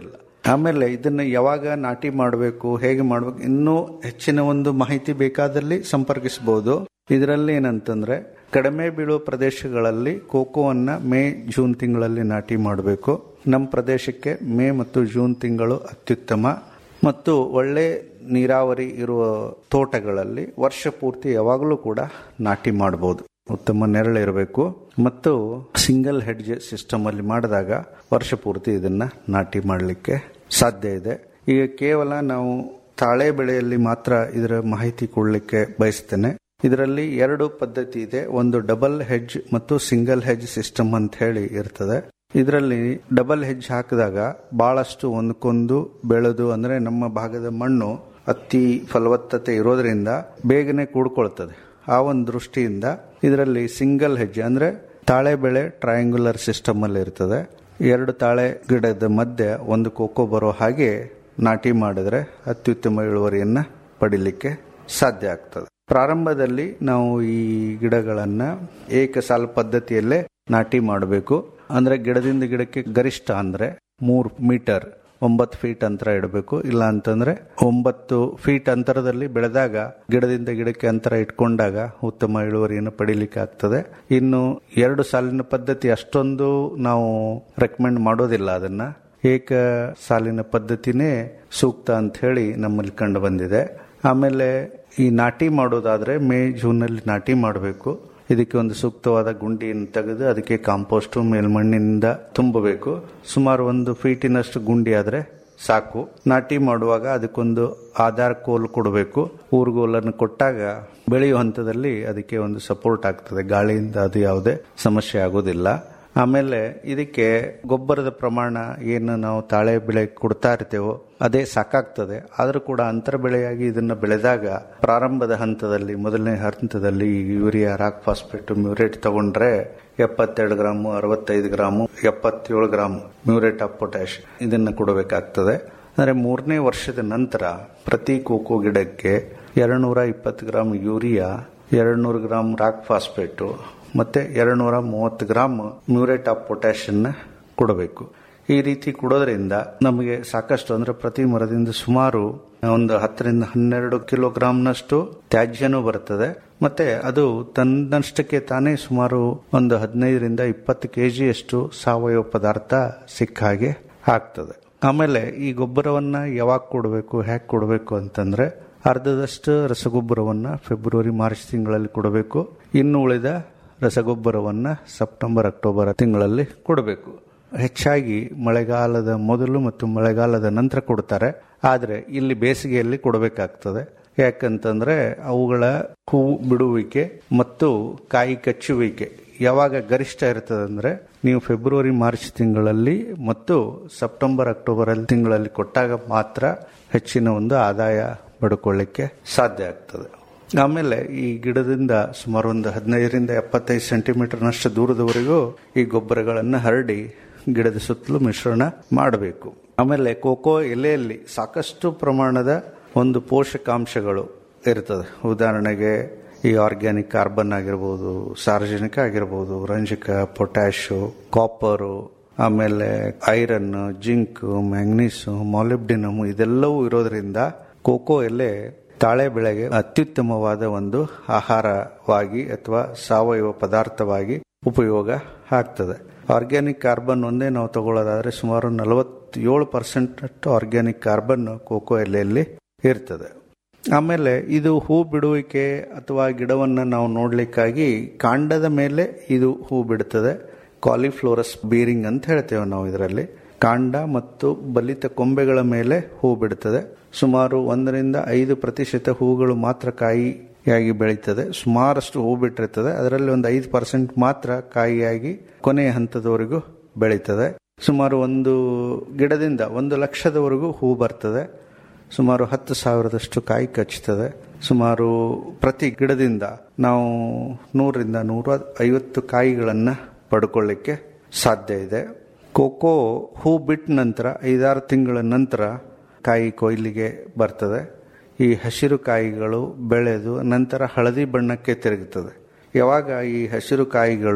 ಆಮೇಲೆ ಇದನ್ನ ಯಾವಾಗ ನಾಟಿ ಮಾಡಬೇಕು ಹೇಗೆ ಮಾಡಬೇಕು ಇನ್ನೂ ಹೆಚ್ಚಿನ ಒಂದು ಮಾಹಿತಿ ಬೇಕಾದಲ್ಲಿ ಸಂಪರ್ಕಿಸಬಹುದು ಇದರಲ್ಲಿ ಏನಂತಂದ್ರೆ ಕಡಿಮೆ ಬೀಳುವ ಪ್ರದೇಶಗಳಲ್ಲಿ ಕೋಕೋವನ್ನ ಮೇ ಜೂನ್ ತಿಂಗಳಲ್ಲಿ ನಾಟಿ ಮಾಡಬೇಕು ನಮ್ಮ ಪ್ರದೇಶಕ್ಕೆ ಮೇ ಮತ್ತು ಜೂನ್ ತಿಂಗಳು ಅತ್ಯುತ್ತಮ ಮತ್ತು ಒಳ್ಳೆ ನೀರಾವರಿ ಇರುವ ತೋಟಗಳಲ್ಲಿ ವರ್ಷ ಪೂರ್ತಿ ಯಾವಾಗಲೂ ಕೂಡ ನಾಟಿ ಮಾಡಬಹುದು ಉತ್ತಮ ನೆರಳಿರಬೇಕು ಮತ್ತು ಸಿಂಗಲ್ ಹೆಡ್ಜ್ ಸಿಸ್ಟಮ್ ಅಲ್ಲಿ ಮಾಡಿದಾಗ ವರ್ಷ ಪೂರ್ತಿ ಇದನ್ನ ನಾಟಿ ಮಾಡಲಿಕ್ಕೆ ಸಾಧ್ಯ ಇದೆ ಈಗ ಕೇವಲ ನಾವು ತಾಳೆ ಬೆಳೆಯಲ್ಲಿ ಮಾತ್ರ ಇದರ ಮಾಹಿತಿ ಕೊಡಲಿಕ್ಕೆ ಬಯಸ್ತೇನೆ ಇದರಲ್ಲಿ ಎರಡು ಪದ್ಧತಿ ಇದೆ ಒಂದು ಡಬಲ್ ಹೆಡ್ಜ್ ಮತ್ತು ಸಿಂಗಲ್ ಹೆಡ್ಜ್ ಸಿಸ್ಟಮ್ ಅಂತ ಹೇಳಿ ಇರ್ತದೆ ಇದರಲ್ಲಿ ಡಬಲ್ ಹೆಡ್ಜ್ ಹಾಕಿದಾಗ ಬಹಳಷ್ಟು ಒಂದಕ್ಕೊಂದು ಬೆಳೆದು ಅಂದ್ರೆ ನಮ್ಮ ಭಾಗದ ಮಣ್ಣು ಅತಿ ಫಲವತ್ತತೆ ಇರೋದ್ರಿಂದ ಬೇಗನೆ ಕೂಡ್ಕೊಳ್ತದೆ ಆ ಒಂದು ದೃಷ್ಟಿಯಿಂದ ಇದರಲ್ಲಿ ಸಿಂಗಲ್ ಹೆಜ್ಜೆ ಅಂದ್ರೆ ತಾಳೆ ಬೆಳೆ ಟ್ರಯಾಂಗುಲರ್ ಸಿಸ್ಟಮ್ ಅಲ್ಲಿ ಇರ್ತದೆ ಎರಡು ತಾಳೆ ಗಿಡದ ಮಧ್ಯೆ ಒಂದು ಕೋಕೋ ಬರೋ ಹಾಗೆ ನಾಟಿ ಮಾಡಿದ್ರೆ ಅತ್ಯುತ್ತಮ ಇಳುವರಿಯನ್ನ ಪಡಿಲಿಕ್ಕೆ ಸಾಧ್ಯ ಆಗ್ತದೆ ಪ್ರಾರಂಭದಲ್ಲಿ ನಾವು ಈ ಗಿಡಗಳನ್ನ ಏಕಸಾಲ ಪದ್ಧತಿಯಲ್ಲೇ ನಾಟಿ ಮಾಡಬೇಕು ಅಂದ್ರೆ ಗಿಡದಿಂದ ಗಿಡಕ್ಕೆ ಗರಿಷ್ಠ ಅಂದ್ರೆ ಮೂರು ಮೀಟರ್ ಒಂಬತ್ತು ಫೀಟ್ ಅಂತರ ಇಡಬೇಕು ಇಲ್ಲ ಅಂತಂದ್ರೆ ಒಂಬತ್ತು ಫೀಟ್ ಅಂತರದಲ್ಲಿ ಬೆಳೆದಾಗ ಗಿಡದಿಂದ ಗಿಡಕ್ಕೆ ಅಂತರ ಇಟ್ಕೊಂಡಾಗ ಉತ್ತಮ ಇಳುವರಿಯನ್ನು ಪಡಿಲಿಕ್ಕೆ ಆಗ್ತದೆ ಇನ್ನು ಎರಡು ಸಾಲಿನ ಪದ್ಧತಿ ಅಷ್ಟೊಂದು ನಾವು ರೆಕಮೆಂಡ್ ಮಾಡೋದಿಲ್ಲ ಅದನ್ನ ಏಕ ಸಾಲಿನ ಪದ್ಧತಿನೇ ಸೂಕ್ತ ಅಂತ ಹೇಳಿ ನಮ್ಮಲ್ಲಿ ಕಂಡು ಬಂದಿದೆ ಆಮೇಲೆ ಈ ನಾಟಿ ಮಾಡೋದಾದ್ರೆ ಮೇ ಜೂನ್ ಅಲ್ಲಿ ನಾಟಿ ಮಾಡಬೇಕು ಇದಕ್ಕೆ ಒಂದು ಸೂಕ್ತವಾದ ಗುಂಡಿಯನ್ನು ತೆಗೆದು ಅದಕ್ಕೆ ಕಾಂಪೋಸ್ಟ್ ಮೇಲ್ಮಣ್ಣಿನಿಂದ ತುಂಬಬೇಕು ಸುಮಾರು ಒಂದು ಫೀಟಿನಷ್ಟು ಗುಂಡಿ ಆದ್ರೆ ಸಾಕು ನಾಟಿ ಮಾಡುವಾಗ ಅದಕ್ಕೊಂದು ಆಧಾರ್ ಕೋಲ್ ಕೊಡಬೇಕು ಊರುಗೋಲನ್ನು ಕೊಟ್ಟಾಗ ಬೆಳೆಯುವ ಹಂತದಲ್ಲಿ ಅದಕ್ಕೆ ಒಂದು ಸಪೋರ್ಟ್ ಆಗ್ತದೆ ಗಾಳಿಯಿಂದ ಅದು ಯಾವುದೇ ಸಮಸ್ಯೆ ಆಗೋದಿಲ್ಲ ಆಮೇಲೆ ಇದಕ್ಕೆ ಗೊಬ್ಬರದ ಪ್ರಮಾಣ ಏನು ನಾವು ತಾಳೆ ಬೆಳೆ ಕೊಡ್ತಾ ಇರ್ತೇವೋ ಅದೇ ಸಾಕಾಗ್ತದೆ ಆದರೂ ಕೂಡ ಅಂತರ ಬೆಳೆಯಾಗಿ ಇದನ್ನ ಬೆಳೆದಾಗ ಪ್ರಾರಂಭದ ಹಂತದಲ್ಲಿ ಮೊದಲನೇ ಹಂತದಲ್ಲಿ ಯೂರಿಯಾ ರಾಕ್ ಫಾಸ್ಫೇಟ್ ಮ್ಯೂರೇಟ್ ತಗೊಂಡ್ರೆ ಎಪ್ಪತ್ತೆರಡು ಗ್ರಾಮು ಅರವತ್ತೈದು ಗ್ರಾಮು ಎಪ್ಪತ್ತೇಳು ಗ್ರಾಮ್ ಮ್ಯೂರೇಟ್ ಆಫ್ ಪೊಟ್ಯಾಶ್ ಇದನ್ನ ಕೊಡಬೇಕಾಗ್ತದೆ ಅಂದ್ರೆ ಮೂರನೇ ವರ್ಷದ ನಂತರ ಪ್ರತಿ ಕೋಕೋ ಗಿಡಕ್ಕೆ ಎರಡ್ನೂರ ಇಪ್ಪತ್ತು ಗ್ರಾಮ್ ಯೂರಿಯಾ ಎರಡ್ನೂರು ಗ್ರಾಮ್ ರಾಕ್ ಫಾಸ್ಫೇಟು ಮತ್ತೆ ಎರಡ್ನೂರ ಮೂವತ್ತು ಗ್ರಾಮ್ ಮ್ಯೂರೇಟ್ ಆಫ್ ಪೊಟ್ಯಾಷನ್ನ ಕೊಡಬೇಕು ಈ ರೀತಿ ಕೊಡೋದ್ರಿಂದ ನಮಗೆ ಸಾಕಷ್ಟು ಅಂದ್ರೆ ಪ್ರತಿ ಮರದಿಂದ ಸುಮಾರು ಒಂದು ಹತ್ತರಿಂದ ಹನ್ನೆರಡು ಕಿಲೋಗ್ರಾಂನಷ್ಟು ತ್ಯಾಜ್ಯನೂ ಬರ್ತದೆ ಮತ್ತೆ ಅದು ತನ್ನಷ್ಟಕ್ಕೆ ತಾನೇ ಸುಮಾರು ಒಂದು ಹದಿನೈದರಿಂದ ಇಪ್ಪತ್ತು ಕೆಜಿಯಷ್ಟು ಸಾವಯವ ಪದಾರ್ಥ ಸಿಕ್ಕ ಹಾಗೆ ಆಗ್ತದೆ ಆಮೇಲೆ ಈ ಗೊಬ್ಬರವನ್ನ ಯಾವಾಗ ಕೊಡಬೇಕು ಹೇಗೆ ಕೊಡಬೇಕು ಅಂತಂದ್ರೆ ಅರ್ಧದಷ್ಟು ರಸಗೊಬ್ಬರವನ್ನ ಫೆಬ್ರವರಿ ಮಾರ್ಚ್ ತಿಂಗಳಲ್ಲಿ ಕೊಡಬೇಕು ಇನ್ನು ಉಳಿದ ರಸಗೊಬ್ಬರವನ್ನ ಸೆಪ್ಟೆಂಬರ್ ಅಕ್ಟೋಬರ್ ತಿಂಗಳಲ್ಲಿ ಕೊಡಬೇಕು ಹೆಚ್ಚಾಗಿ ಮಳೆಗಾಲದ ಮೊದಲು ಮತ್ತು ಮಳೆಗಾಲದ ನಂತರ ಕೊಡ್ತಾರೆ ಆದರೆ ಇಲ್ಲಿ ಬೇಸಿಗೆಯಲ್ಲಿ ಕೊಡಬೇಕಾಗ್ತದೆ ಯಾಕಂತಂದ್ರೆ ಅವುಗಳ ಹೂವು ಬಿಡುವಿಕೆ ಮತ್ತು ಕಾಯಿ ಕಚ್ಚುವಿಕೆ ಯಾವಾಗ ಗರಿಷ್ಠ ಇರ್ತದೆ ಅಂದ್ರೆ ನೀವು ಫೆಬ್ರವರಿ ಮಾರ್ಚ್ ತಿಂಗಳಲ್ಲಿ ಮತ್ತು ಸೆಪ್ಟೆಂಬರ್ ಅಕ್ಟೋಬರ್ ತಿಂಗಳಲ್ಲಿ ಕೊಟ್ಟಾಗ ಮಾತ್ರ ಹೆಚ್ಚಿನ ಒಂದು ಆದಾಯ ಪಡ್ಕೊಳ್ಳಿಕ್ಕೆ ಸಾಧ್ಯ ಆಗ್ತದೆ ಆಮೇಲೆ ಈ ಗಿಡದಿಂದ ಸುಮಾರು ಒಂದು ಹದಿನೈದರಿಂದ ಎಪ್ಪತ್ತೈದು ಸೆಂಟಿಮೀಟರ್ನಷ್ಟು ದೂರದವರೆಗೂ ಈ ಗೊಬ್ಬರಗಳನ್ನು ಹರಡಿ ಗಿಡದ ಸುತ್ತಲೂ ಮಿಶ್ರಣ ಮಾಡಬೇಕು ಆಮೇಲೆ ಕೋಕೋ ಎಲೆಯಲ್ಲಿ ಸಾಕಷ್ಟು ಪ್ರಮಾಣದ ಒಂದು ಪೋಷಕಾಂಶಗಳು ಇರ್ತದೆ ಉದಾಹರಣೆಗೆ ಈ ಆರ್ಗ್ಯಾನಿಕ್ ಕಾರ್ಬನ್ ಆಗಿರ್ಬೋದು ಸಾರ್ವಜನಿಕ ಆಗಿರ್ಬೋದು ರಂಜಕ ಪೊಟ್ಯಾಶು ಕಾಪರು ಆಮೇಲೆ ಐರನ್ ಜಿಂಕ್ ಮ್ಯಾಂಗ್ನೀಸು ಮಾಲಿಬ್ಡಿನಮ್ ಇದೆಲ್ಲವೂ ಇರೋದ್ರಿಂದ ಕೋಕೋ ಎಲೆ ತಾಳೆ ಬೆಳೆಗೆ ಅತ್ಯುತ್ತಮವಾದ ಒಂದು ಆಹಾರವಾಗಿ ಅಥವಾ ಸಾವಯವ ಪದಾರ್ಥವಾಗಿ ಉಪಯೋಗ ಆಗ್ತದೆ ಆರ್ಗ್ಯಾನಿಕ್ ಕಾರ್ಬನ್ ಒಂದೇ ನಾವು ತಗೊಳ್ಳೋದಾದ್ರೆ ಸುಮಾರು ನಲವತ್ತೇಳು ಪರ್ಸೆಂಟ್ ಅಷ್ಟು ಆರ್ಗ್ಯಾನಿಕ್ ಕಾರ್ಬನ್ ಕೋಕೋ ಎಲೆಯಲ್ಲಿ ಇರ್ತದೆ ಆಮೇಲೆ ಇದು ಹೂ ಬಿಡುವಿಕೆ ಅಥವಾ ಗಿಡವನ್ನ ನಾವು ನೋಡ್ಲಿಕ್ಕಾಗಿ ಕಾಂಡದ ಮೇಲೆ ಇದು ಹೂ ಬಿಡುತ್ತದೆ ಕಾಲಿಫ್ಲೋರಸ್ ಬೀರಿಂಗ್ ಅಂತ ಹೇಳ್ತೇವೆ ನಾವು ಇದರಲ್ಲಿ ಕಾಂಡ ಮತ್ತು ಬಲಿತ ಕೊಂಬೆಗಳ ಮೇಲೆ ಹೂ ಬಿಡುತ್ತದೆ ಸುಮಾರು ಒಂದರಿಂದ ಐದು ಪ್ರತಿಶತ ಹೂಗಳು ಮಾತ್ರ ಕಾಯಿಯಾಗಿ ಬೆಳೀತದೆ ಸುಮಾರಷ್ಟು ಹೂ ಬಿಟ್ಟಿರ್ತದೆ ಅದರಲ್ಲಿ ಒಂದು ಐದು ಪರ್ಸೆಂಟ್ ಮಾತ್ರ ಕಾಯಿಯಾಗಿ ಕೊನೆಯ ಹಂತದವರೆಗೂ ಬೆಳೀತದೆ ಸುಮಾರು ಒಂದು ಗಿಡದಿಂದ ಒಂದು ಲಕ್ಷದವರೆಗೂ ಹೂ ಬರ್ತದೆ ಸುಮಾರು ಹತ್ತು ಸಾವಿರದಷ್ಟು ಕಾಯಿ ಕಚ್ಚುತ್ತದೆ ಸುಮಾರು ಪ್ರತಿ ಗಿಡದಿಂದ ನಾವು ನೂರರಿಂದ ನೂರ ಐವತ್ತು ಕಾಯಿಗಳನ್ನು ಪಡ್ಕೊಳ್ಳಿಕ್ಕೆ ಸಾಧ್ಯ ಇದೆ ಕೋಕೋ ಹೂ ಬಿಟ್ಟ ನಂತರ ಐದಾರು ತಿಂಗಳ ನಂತರ ಕಾಯಿ ಕೊಯ್ಲಿಗೆ ಬರ್ತದೆ ಈ ಹಸಿರು ಕಾಯಿಗಳು ಬೆಳೆದು ನಂತರ ಹಳದಿ ಬಣ್ಣಕ್ಕೆ ತಿರುಗುತ್ತದೆ ಯಾವಾಗ ಈ ಹಸಿರು ಕಾಯಿಗಳು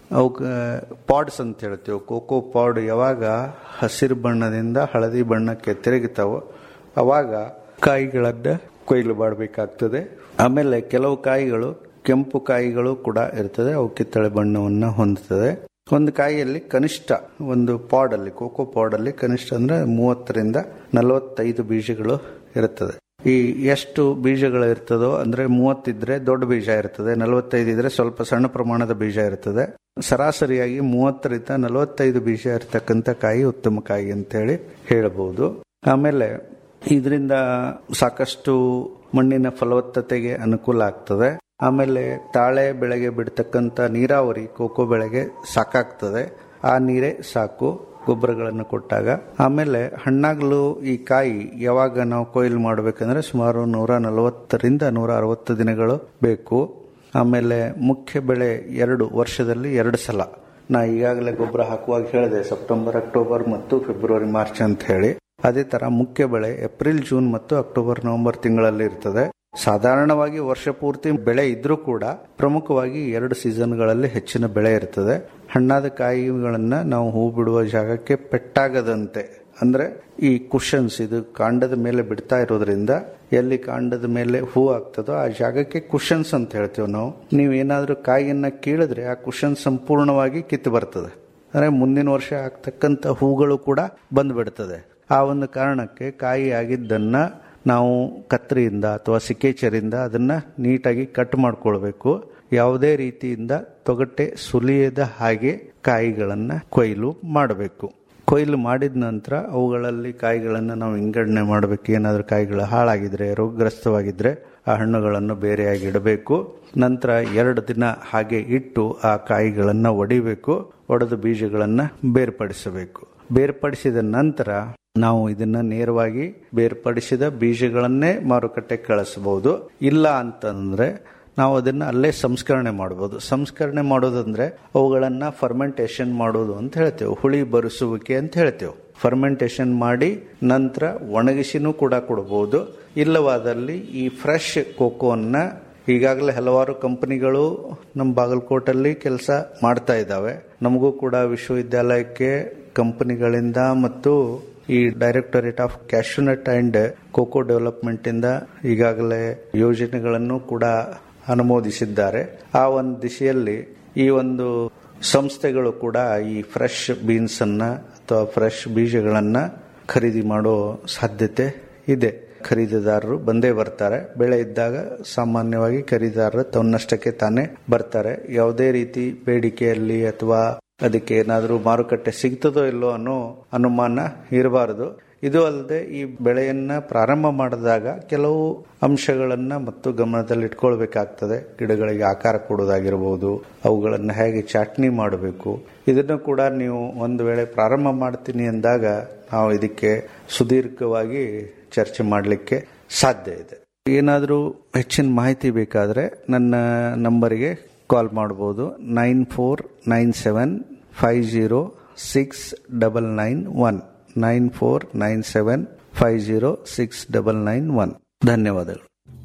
ಅವಕ್ಕೆ ಪಾಡ್ಸ್ ಅಂತ ಹೇಳ್ತೇವೆ ಕೋಕೋ ಪಾಡ್ ಯಾವಾಗ ಹಸಿರು ಬಣ್ಣದಿಂದ ಹಳದಿ ಬಣ್ಣಕ್ಕೆ ತಿರುಗುತ್ತಾವೋ ಅವಾಗ ಕಾಯಿಗಳನ್ನ ಕೊಯ್ಲು ಮಾಡಬೇಕಾಗ್ತದೆ ಆಮೇಲೆ ಕೆಲವು ಕಾಯಿಗಳು ಕೆಂಪು ಕಾಯಿಗಳು ಕೂಡ ಇರ್ತದೆ ಅವು ಕಿತ್ತಳೆ ಬಣ್ಣವನ್ನು ಹೊಂದುತ್ತದೆ ಒಂದು ಕಾಯಿಯಲ್ಲಿ ಕನಿಷ್ಠ ಒಂದು ಪಾಡಲ್ಲಿ ಕೋಕೋ ಪಾಡಲ್ಲಿ ಕನಿಷ್ಠ ಅಂದ್ರೆ ಮೂವತ್ತರಿಂದ ನಲವತ್ತೈದು ಬೀಜಗಳು ಇರುತ್ತದೆ ಈ ಎಷ್ಟು ಬೀಜಗಳು ಇರ್ತದೋ ಅಂದ್ರೆ ಮೂವತ್ತಿದ್ರೆ ದೊಡ್ಡ ಬೀಜ ಇರ್ತದೆ ನಲವತ್ತೈದು ಇದ್ರೆ ಸ್ವಲ್ಪ ಸಣ್ಣ ಪ್ರಮಾಣದ ಬೀಜ ಇರ್ತದೆ ಸರಾಸರಿಯಾಗಿ ಮೂವತ್ತರಿಂದ ನಲವತ್ತೈದು ಬೀಜ ಇರ್ತಕ್ಕಂಥ ಕಾಯಿ ಉತ್ತಮ ಕಾಯಿ ಅಂತೇಳಿ ಹೇಳಬಹುದು ಆಮೇಲೆ ಇದರಿಂದ ಸಾಕಷ್ಟು ಮಣ್ಣಿನ ಫಲವತ್ತತೆಗೆ ಅನುಕೂಲ ಆಗ್ತದೆ ಆಮೇಲೆ ತಾಳೆ ಬೆಳೆಗೆ ಬಿಡ್ತಕ್ಕಂಥ ನೀರಾವರಿ ಕೋಕೋ ಬೆಳೆಗೆ ಸಾಕಾಗ್ತದೆ ಆ ನೀರೇ ಸಾಕು ಗೊಬ್ಬರಗಳನ್ನು ಕೊಟ್ಟಾಗ ಆಮೇಲೆ ಹಣ್ಣಾಗಲು ಈ ಕಾಯಿ ಯಾವಾಗ ನಾವು ಕೊಯ್ಲು ಮಾಡಬೇಕಂದ್ರೆ ಸುಮಾರು ನೂರ ನಲವತ್ತರಿಂದ ನೂರ ಅರವತ್ತು ದಿನಗಳು ಬೇಕು ಆಮೇಲೆ ಮುಖ್ಯ ಬೆಳೆ ಎರಡು ವರ್ಷದಲ್ಲಿ ಎರಡು ಸಲ ನಾ ಈಗಾಗಲೇ ಗೊಬ್ಬರ ಹಾಕುವಾಗ ಹೇಳಿದೆ ಸೆಪ್ಟೆಂಬರ್ ಅಕ್ಟೋಬರ್ ಮತ್ತು ಫೆಬ್ರವರಿ ಮಾರ್ಚ್ ಅಂತ ಹೇಳಿ ಅದೇ ತರ ಮುಖ್ಯ ಬೆಳೆ ಏಪ್ರಿಲ್ ಜೂನ್ ಮತ್ತು ಅಕ್ಟೋಬರ್ ನವೆಂಬರ್ ತಿಂಗಳಲ್ಲಿ ಇರ್ತದೆ ಸಾಧಾರಣವಾಗಿ ವರ್ಷ ಪೂರ್ತಿ ಬೆಳೆ ಇದ್ರೂ ಕೂಡ ಪ್ರಮುಖವಾಗಿ ಎರಡು ಸೀಸನ್ಗಳಲ್ಲಿ ಹೆಚ್ಚಿನ ಬೆಳೆ ಇರ್ತದೆ ಹಣ್ಣಾದ ಕಾಯಿಗಳನ್ನ ನಾವು ಹೂ ಬಿಡುವ ಜಾಗಕ್ಕೆ ಪೆಟ್ಟಾಗದಂತೆ ಅಂದ್ರೆ ಈ ಕುಷನ್ಸ್ ಇದು ಕಾಂಡದ ಮೇಲೆ ಬಿಡ್ತಾ ಇರೋದ್ರಿಂದ ಎಲ್ಲಿ ಕಾಂಡದ ಮೇಲೆ ಹೂ ಆಗ್ತದೋ ಆ ಜಾಗಕ್ಕೆ ಕುಷನ್ಸ್ ಅಂತ ಹೇಳ್ತೇವೆ ನಾವು ನೀವು ಏನಾದ್ರೂ ಕಾಯಿಯನ್ನ ಕೀಳಿದ್ರೆ ಆ ಕುಷನ್ ಸಂಪೂರ್ಣವಾಗಿ ಕಿತ್ತು ಬರ್ತದೆ ಅಂದ್ರೆ ಮುಂದಿನ ವರ್ಷ ಆಗ್ತಕ್ಕಂಥ ಹೂಗಳು ಕೂಡ ಬಂದ್ಬಿಡ್ತದೆ ಆ ಒಂದು ಕಾರಣಕ್ಕೆ ಕಾಯಿ ಆಗಿದ್ದನ್ನ ನಾವು ಕತ್ರಿಯಿಂದ ಅಥವಾ ಸಿಕ್ಕೇಚರಿಂದ ಅದನ್ನ ನೀಟಾಗಿ ಕಟ್ ಮಾಡ್ಕೊಳ್ಬೇಕು ಯಾವುದೇ ರೀತಿಯಿಂದ ತೊಗಟೆ ಸುಲಿಯದ ಹಾಗೆ ಕಾಯಿಗಳನ್ನ ಕೊಯ್ಲು ಮಾಡಬೇಕು ಕೊಯ್ಲು ಮಾಡಿದ ನಂತರ ಅವುಗಳಲ್ಲಿ ಕಾಯಿಗಳನ್ನು ನಾವು ವಿಂಗಡಣೆ ಮಾಡಬೇಕು ಏನಾದರೂ ಕಾಯಿಗಳು ಹಾಳಾಗಿದ್ರೆ ರೋಗಗ್ರಸ್ತವಾಗಿದ್ರೆ ಆ ಹಣ್ಣುಗಳನ್ನು ಬೇರೆಯಾಗಿ ಇಡಬೇಕು ನಂತರ ಎರಡು ದಿನ ಹಾಗೆ ಇಟ್ಟು ಆ ಕಾಯಿಗಳನ್ನು ಒಡಿಬೇಕು ಒಡೆದ ಬೀಜಗಳನ್ನು ಬೇರ್ಪಡಿಸಬೇಕು ಬೇರ್ಪಡಿಸಿದ ನಂತರ ನಾವು ಇದನ್ನ ನೇರವಾಗಿ ಬೇರ್ಪಡಿಸಿದ ಬೀಜಗಳನ್ನೇ ಮಾರುಕಟ್ಟೆಗೆ ಕಳಿಸಬಹುದು ಇಲ್ಲ ಅಂತಂದ್ರೆ ನಾವು ಅದನ್ನ ಅಲ್ಲೇ ಸಂಸ್ಕರಣೆ ಮಾಡಬಹುದು ಸಂಸ್ಕರಣೆ ಮಾಡೋದಂದ್ರೆ ಅವುಗಳನ್ನ ಫರ್ಮೆಂಟೇಶನ್ ಮಾಡೋದು ಅಂತ ಹೇಳ್ತೇವೆ ಹುಳಿ ಬರಿಸುವಿಕೆ ಅಂತ ಹೇಳ್ತೇವೆ ಫರ್ಮೆಂಟೇಶನ್ ಮಾಡಿ ನಂತರ ಒಣಗಿಸಿನೂ ಕೂಡ ಕೊಡಬಹುದು ಇಲ್ಲವಾದಲ್ಲಿ ಈ ಫ್ರೆಶ್ ಕೋಕೋನ್ನ ಈಗಾಗಲೇ ಹಲವಾರು ಕಂಪನಿಗಳು ನಮ್ಮ ಬಾಗಲಕೋಟಲ್ಲಿ ಕೆಲಸ ಮಾಡ್ತಾ ಇದ್ದಾವೆ ನಮಗೂ ಕೂಡ ವಿಶ್ವವಿದ್ಯಾಲಯಕ್ಕೆ ಕಂಪನಿಗಳಿಂದ ಮತ್ತು ಈ Directorate of Cashew Nut and Cocoa Development ಇಂದ ಈಗಾಗಲೇ ಯೋಜನೆಗಳನ್ನು ಕೂಡ ಅನುಮೋದಿಸಿದ್ದಾರೆ ಆ ಒಂದು ದಿಶೆಯಲ್ಲಿ ಈ ಒಂದು ಸಂಸ್ಥೆಗಳು ಕೂಡ ಈ ಫ್ರೆಶ್ ಬೀನ್ಸ್ ಅನ್ನ ಅಥವಾ ಫ್ರೆಶ್ ಬೀಜಗಳನ್ನ ಖರೀದಿ ಮಾಡೋ ಸಾಧ್ಯತೆ ಇದೆ ಖರೀದಿದಾರರು ಬಂದೇ ಬರ್ತಾರೆ ಬೆಳೆ ಇದ್ದಾಗ ಸಾಮಾನ್ಯವಾಗಿ ಖರೀದಿದಾರರು ತನ್ನಷ್ಟಕ್ಕೆ ತಾನೇ ಬರ್ತಾರೆ ಯಾವುದೇ ರೀತಿ ಬೇಡಿಕೆಯಲ್ಲಿ ಅಥವಾ ಅದಕ್ಕೆ ಏನಾದರೂ ಮಾರುಕಟ್ಟೆ ಸಿಗ್ತದೋ ಇಲ್ಲೋ ಅನ್ನೋ ಅನುಮಾನ ಇರಬಾರದು ಇದು ಅಲ್ಲದೆ ಈ ಬೆಳೆಯನ್ನ ಪ್ರಾರಂಭ ಮಾಡಿದಾಗ ಕೆಲವು ಅಂಶಗಳನ್ನ ಮತ್ತು ಗಮನದಲ್ಲಿ ಇಟ್ಕೊಳ್ಬೇಕಾಗ್ತದೆ ಗಿಡಗಳಿಗೆ ಆಕಾರ ಕೊಡೋದಾಗಿರಬಹುದು ಅವುಗಳನ್ನು ಹೇಗೆ ಚಾಟ್ನಿ ಮಾಡಬೇಕು ಇದನ್ನು ಕೂಡ ನೀವು ಒಂದು ವೇಳೆ ಪ್ರಾರಂಭ ಮಾಡ್ತೀನಿ ಅಂದಾಗ ನಾವು ಇದಕ್ಕೆ ಸುದೀರ್ಘವಾಗಿ ಚರ್ಚೆ ಮಾಡಲಿಕ್ಕೆ ಸಾಧ್ಯ ಇದೆ ಏನಾದರೂ ಹೆಚ್ಚಿನ ಮಾಹಿತಿ ಬೇಕಾದರೆ ನನ್ನ ನಂಬರಿಗೆ ಕಾಲ್ ಮಾಡಬಹುದು nine four nine seven five zero six double nine one nine four nine seven five zero six double nine one ಧನ್ಯವಾದಗಳು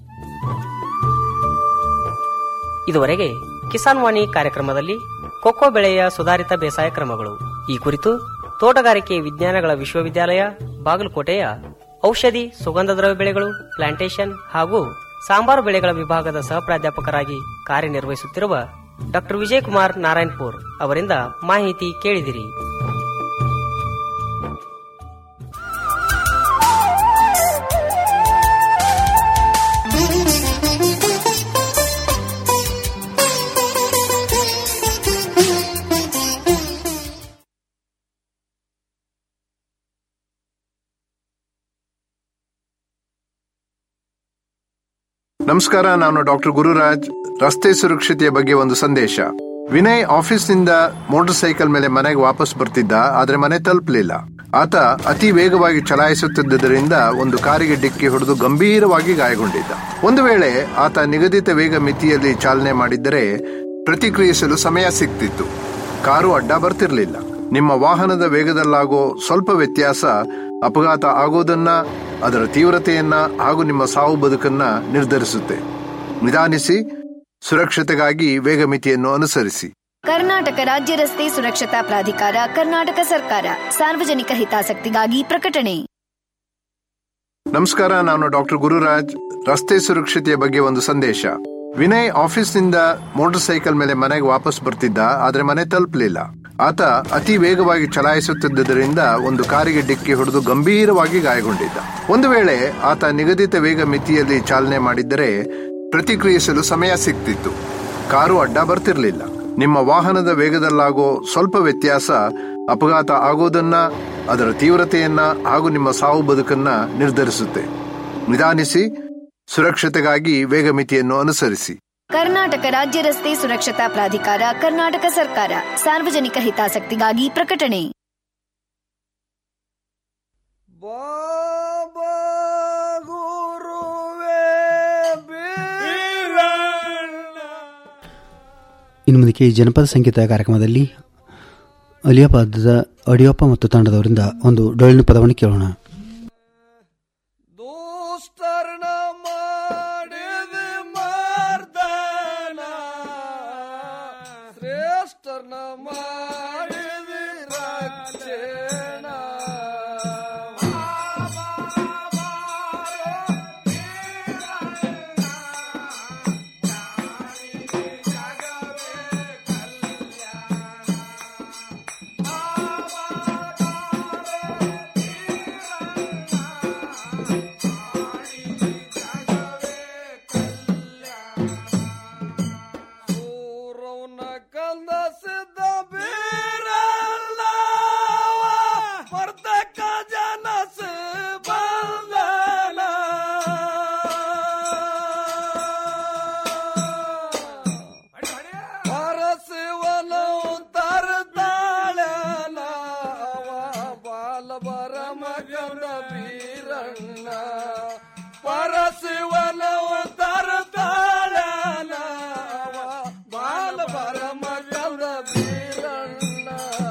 ಇದುವರೆಗೆ ಕಿಸಾನ್ ವಾಣಿ ಕಾರ್ಯಕ್ರಮದಲ್ಲಿ ಕೊಕ್ಕೋ ಬೆಳೆಯ ಸುಧಾರಿತ ಬೇಸಾಯ ಕ್ರಮಗಳು ಈ ಕುರಿತು ತೋಟಗಾರಿಕೆ ವಿಜ್ಞಾನಗಳ ವಿಶ್ವವಿದ್ಯಾಲಯ ಬಾಗಲಕೋಟೆಯ ಔಷಧಿ ಸುಗಂಧ ದ್ರವ್ಯ ಬೆಳೆಗಳು ಪ್ಲಾಂಟೇಶನ್ ಹಾಗೂ ಸಾಂಬಾರು ಬೆಳೆಗಳ ವಿಭಾಗದ ಸಹ ಪ್ರಾಧ್ಯಾಪಕರಾಗಿ ಕಾರ್ಯನಿರ್ವಹಿಸುತ್ತಿರುವ ಡಾಕ್ಟರ್ ವಿಜಯಕುಮಾರ್ ನಾರಾಯಣಪುರ್ ಅವರಿಂದ ಮಾಹಿತಿ ಕೇಳಿದಿರಿ ನಮಸ್ಕಾರ ನಾನು ಡಾಕ್ಟರ್ ಗುರುರಾಜ್ ರಸ್ತೆ ಸುರಕ್ಷತೆಯ ಬಗ್ಗೆ ಒಂದು ಸಂದೇಶ ವಿನಯ್ ಆಫೀಸ್ನಿಂದ ಮೋಟಾರ್ ಸೈಕಲ್ ಮೇಲೆ ಮನೆಗೆ ವಾಪಸ್ ಬರ್ತಿದ್ದ ಆದ್ರೆ ಮನೆ ತಲುಪಲಿಲ್ಲ ಆತ ಅತಿ ವೇಗವಾಗಿ ಚಲಾಯಿಸುತ್ತಿದ್ದರಿಂದ ಒಂದು ಕಾರಿಗೆ ಡಿಕ್ಕಿ ಹೊಡೆದು ಗಂಭೀರವಾಗಿ ಗಾಯಗೊಂಡಿದ್ದ ಒಂದು ವೇಳೆ ಆತ ನಿಗದಿತ ವೇಗ ಮಿತಿಯಲ್ಲಿ ಚಾಲನೆ ಮಾಡಿದ್ದರೆ ಪ್ರತಿಕ್ರಿಯಿಸಲು ಸಮಯ ಸಿಗ್ತಿತ್ತು ಕಾರು ಅಡ್ಡ ಬರ್ತಿರ್ಲಿಲ್ಲ ನಿಮ್ಮ ವಾಹನದ ವೇಗದಲ್ಲಾಗೋ ಸ್ವಲ್ಪ ವ್ಯತ್ಯಾಸ ಅಪಘಾತ ಆಗೋದನ್ನ ಅದರ ತೀವ್ರತೆಯನ್ನ ಹಾಗೂ ನಿಮ್ಮ ಸಾವು ಬದುಕನ್ನ ನಿರ್ಧರಿಸುತ್ತೆ ನಿಧಾನಿಸಿ ಸುರಕ್ಷತೆಗಾಗಿ ವೇಗ ಮಿತಿಯನ್ನು ಅನುಸರಿಸಿ ಕರ್ನಾಟಕ ರಾಜ್ಯ ರಸ್ತೆ ಸುರಕ್ಷತಾ ಪ್ರಾಧಿಕಾರ ಕರ್ನಾಟಕ ಸರ್ಕಾರ ಸಾರ್ವಜನಿಕ ಹಿತಾಸಕ್ತಿಗಾಗಿ ಪ್ರಕಟಣೆ ನಮಸ್ಕಾರ ನಾನು ಡಾಕ್ಟರ್ ಗುರುರಾಜ್ ರಸ್ತೆ ಸುರಕ್ಷತೆಯ ಬಗ್ಗೆ ಒಂದು ಸಂದೇಶ ವಿನಯ್ ಆಫೀಸ್ನಿಂದ ಮೋಟಾರ್ ಸೈಕಲ್ ಮೇಲೆ ಮನೆಗೆ ವಾಪಸ್ ಬರ್ತಿದ್ದ ಆದ್ರೆ ಮನೆ ತಲುಪಲಿಲ್ಲ ಆತ ಅತಿ ವೇಗವಾಗಿ ಚಲಾಯಿಸುತ್ತಿದ್ದರಿಂದ ಒಂದು ಕಾರಿಗೆ ಡಿಕ್ಕಿ ಹೊಡೆದು ಗಂಭೀರವಾಗಿ ಗಾಯಗೊಂಡಿದ್ದ ಒಂದು ವೇಳೆ ಆತ ನಿಗದಿತ ವೇಗ ಮಿತಿಯಲ್ಲಿ ಚಾಲನೆ ಮಾಡಿದ್ದರೆ ಪ್ರತಿಕ್ರಿಯಿಸಲು ಸಮಯ ಸಿಗ್ತಿತ್ತು ಕಾರು ಅಡ್ಡ ಬರ್ತಿರ್ಲಿಲ್ಲ ನಿಮ್ಮ ವಾಹನದ ವೇಗದಲ್ಲಾಗೋ ಸ್ವಲ್ಪ ವ್ಯತ್ಯಾಸ ಅಪಘಾತ ಆಗೋದನ್ನ ಅದರ ತೀವ್ರತೆಯನ್ನ ಹಾಗೂ ನಿಮ್ಮ ಸಾವು ಬದುಕನ್ನ ನಿರ್ಧರಿಸುತ್ತೆ ನಿಧಾನಿಸಿ ಸುರಕ್ಷತೆಗಾಗಿ ವೇಗ ಮಿತಿಯನ್ನು ಅನುಸರಿಸಿ ಕರ್ನಾಟಕ ರಾಜ್ಯ ರಸ್ತೆ ಸುರಕ್ಷತಾ ಪ್ರಾಧಿಕಾರ ಕರ್ನಾಟಕ ಸರ್ಕಾರ ಸಾರ್ವಜನಿಕ ಹಿತಾಸಕ್ತಿಗಾಗಿ ಪ್ರಕಟಣೆ ಇನ್ನು ಮುಂದಕ್ಕೆ ಈ ಜನಪದ ಸಂಗೀತ ಕಾರ್ಯಕ್ರಮದಲ್ಲಿ ಅಲಿಯಾಪಾದದ ಅಡಿಯಪ್ಪ ಮತ್ತು ತಂಡದವರಿಂದ ಒಂದು ಡೊಳ್ಳಿನ ಪದವನ್ನು ಕೇಳೋಣ ಶ್ರೇಷ್ಠರ್ನ ಮಾಡಿದಿ ರಕ್ಷಣ ಸೂರವ್ನ ಕಂದ ಸಿದ್ಧ ಬೀರಲ್ಲ ಪರ್ತಕ ಜನಸ ಬಂದನ ಪರಶಿವನ ತರ್ತಾಳನ ಅವ ಬಾಲ ಬರ ಮಗನ ಬೀರಣ್ಣ ಪರಶಿವನ ತರ್ತಾಳನ ಅವ ಬಾಲ ಬರ ಮಗನ ಬೀರಣ್ಣ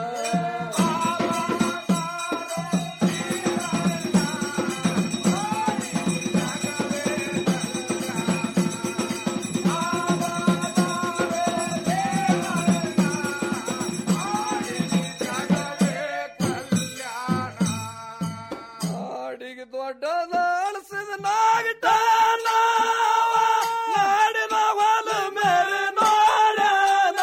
ನಾಡಿಗೆ ದೊಡ್ಡದ ಅಳಸಿದ ನಾಗಟಾನ ನಾಡಿನ ಹೊಲ ಮೇರೆ ನೋಡನ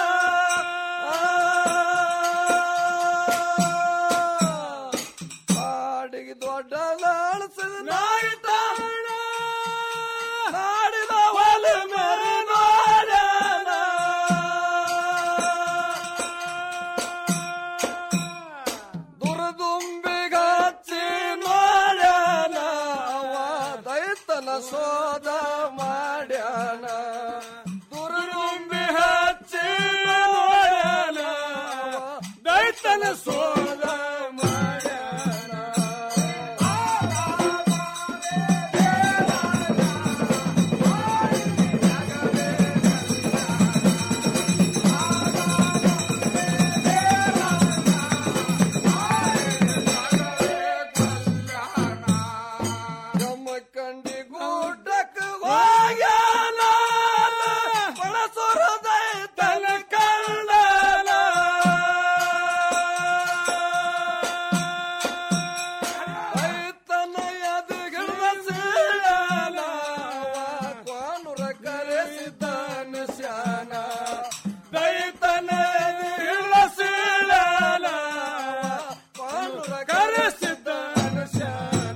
ನಾಡಿಗೆ ದೊಡ್ಡದ ಅಳಸಿದ ನಾಗಟಾನ ನಾಡಿನ ಹೊಲ ಮೇರೆ ನೋಡನ ದುರ್ದುಂಬಿಗಚ್ಚಿ ನೋಡ್ಯಾನ ಅವ ದೈತನ ಸೋದ ಮಾಡ್ಯಾನ ದುರ್ದುಂಬಿ ಹಚ್ಚಿ ನೋಡ್ಯಾನ ಅವ ದೈತನ ಸೋದ ಮಾಡ್ಯಾನ ಜಮಖಂಡಿ ಗೂಟಕ್ಕೆ ಹೋಗ್ಯಾನ ಬಳಸುರ ದೈತನ ಕಳ್ಳನ ದೈತನ ಎದುಗಿಡ ಸೀಳನ ಕ್ವಾನುರ ಕರೆಸಿದ್ದಾನ ಶಾನ ದೈತನ ಎದುಗಿಡ ಸೀಳನ ಕ್ವಾನುರ ಕರೆಸಿದ್ದಾನ ಶಾನ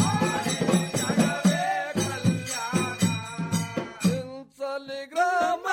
ಚಿಂಚಲಿ ಗ್ರಾಮ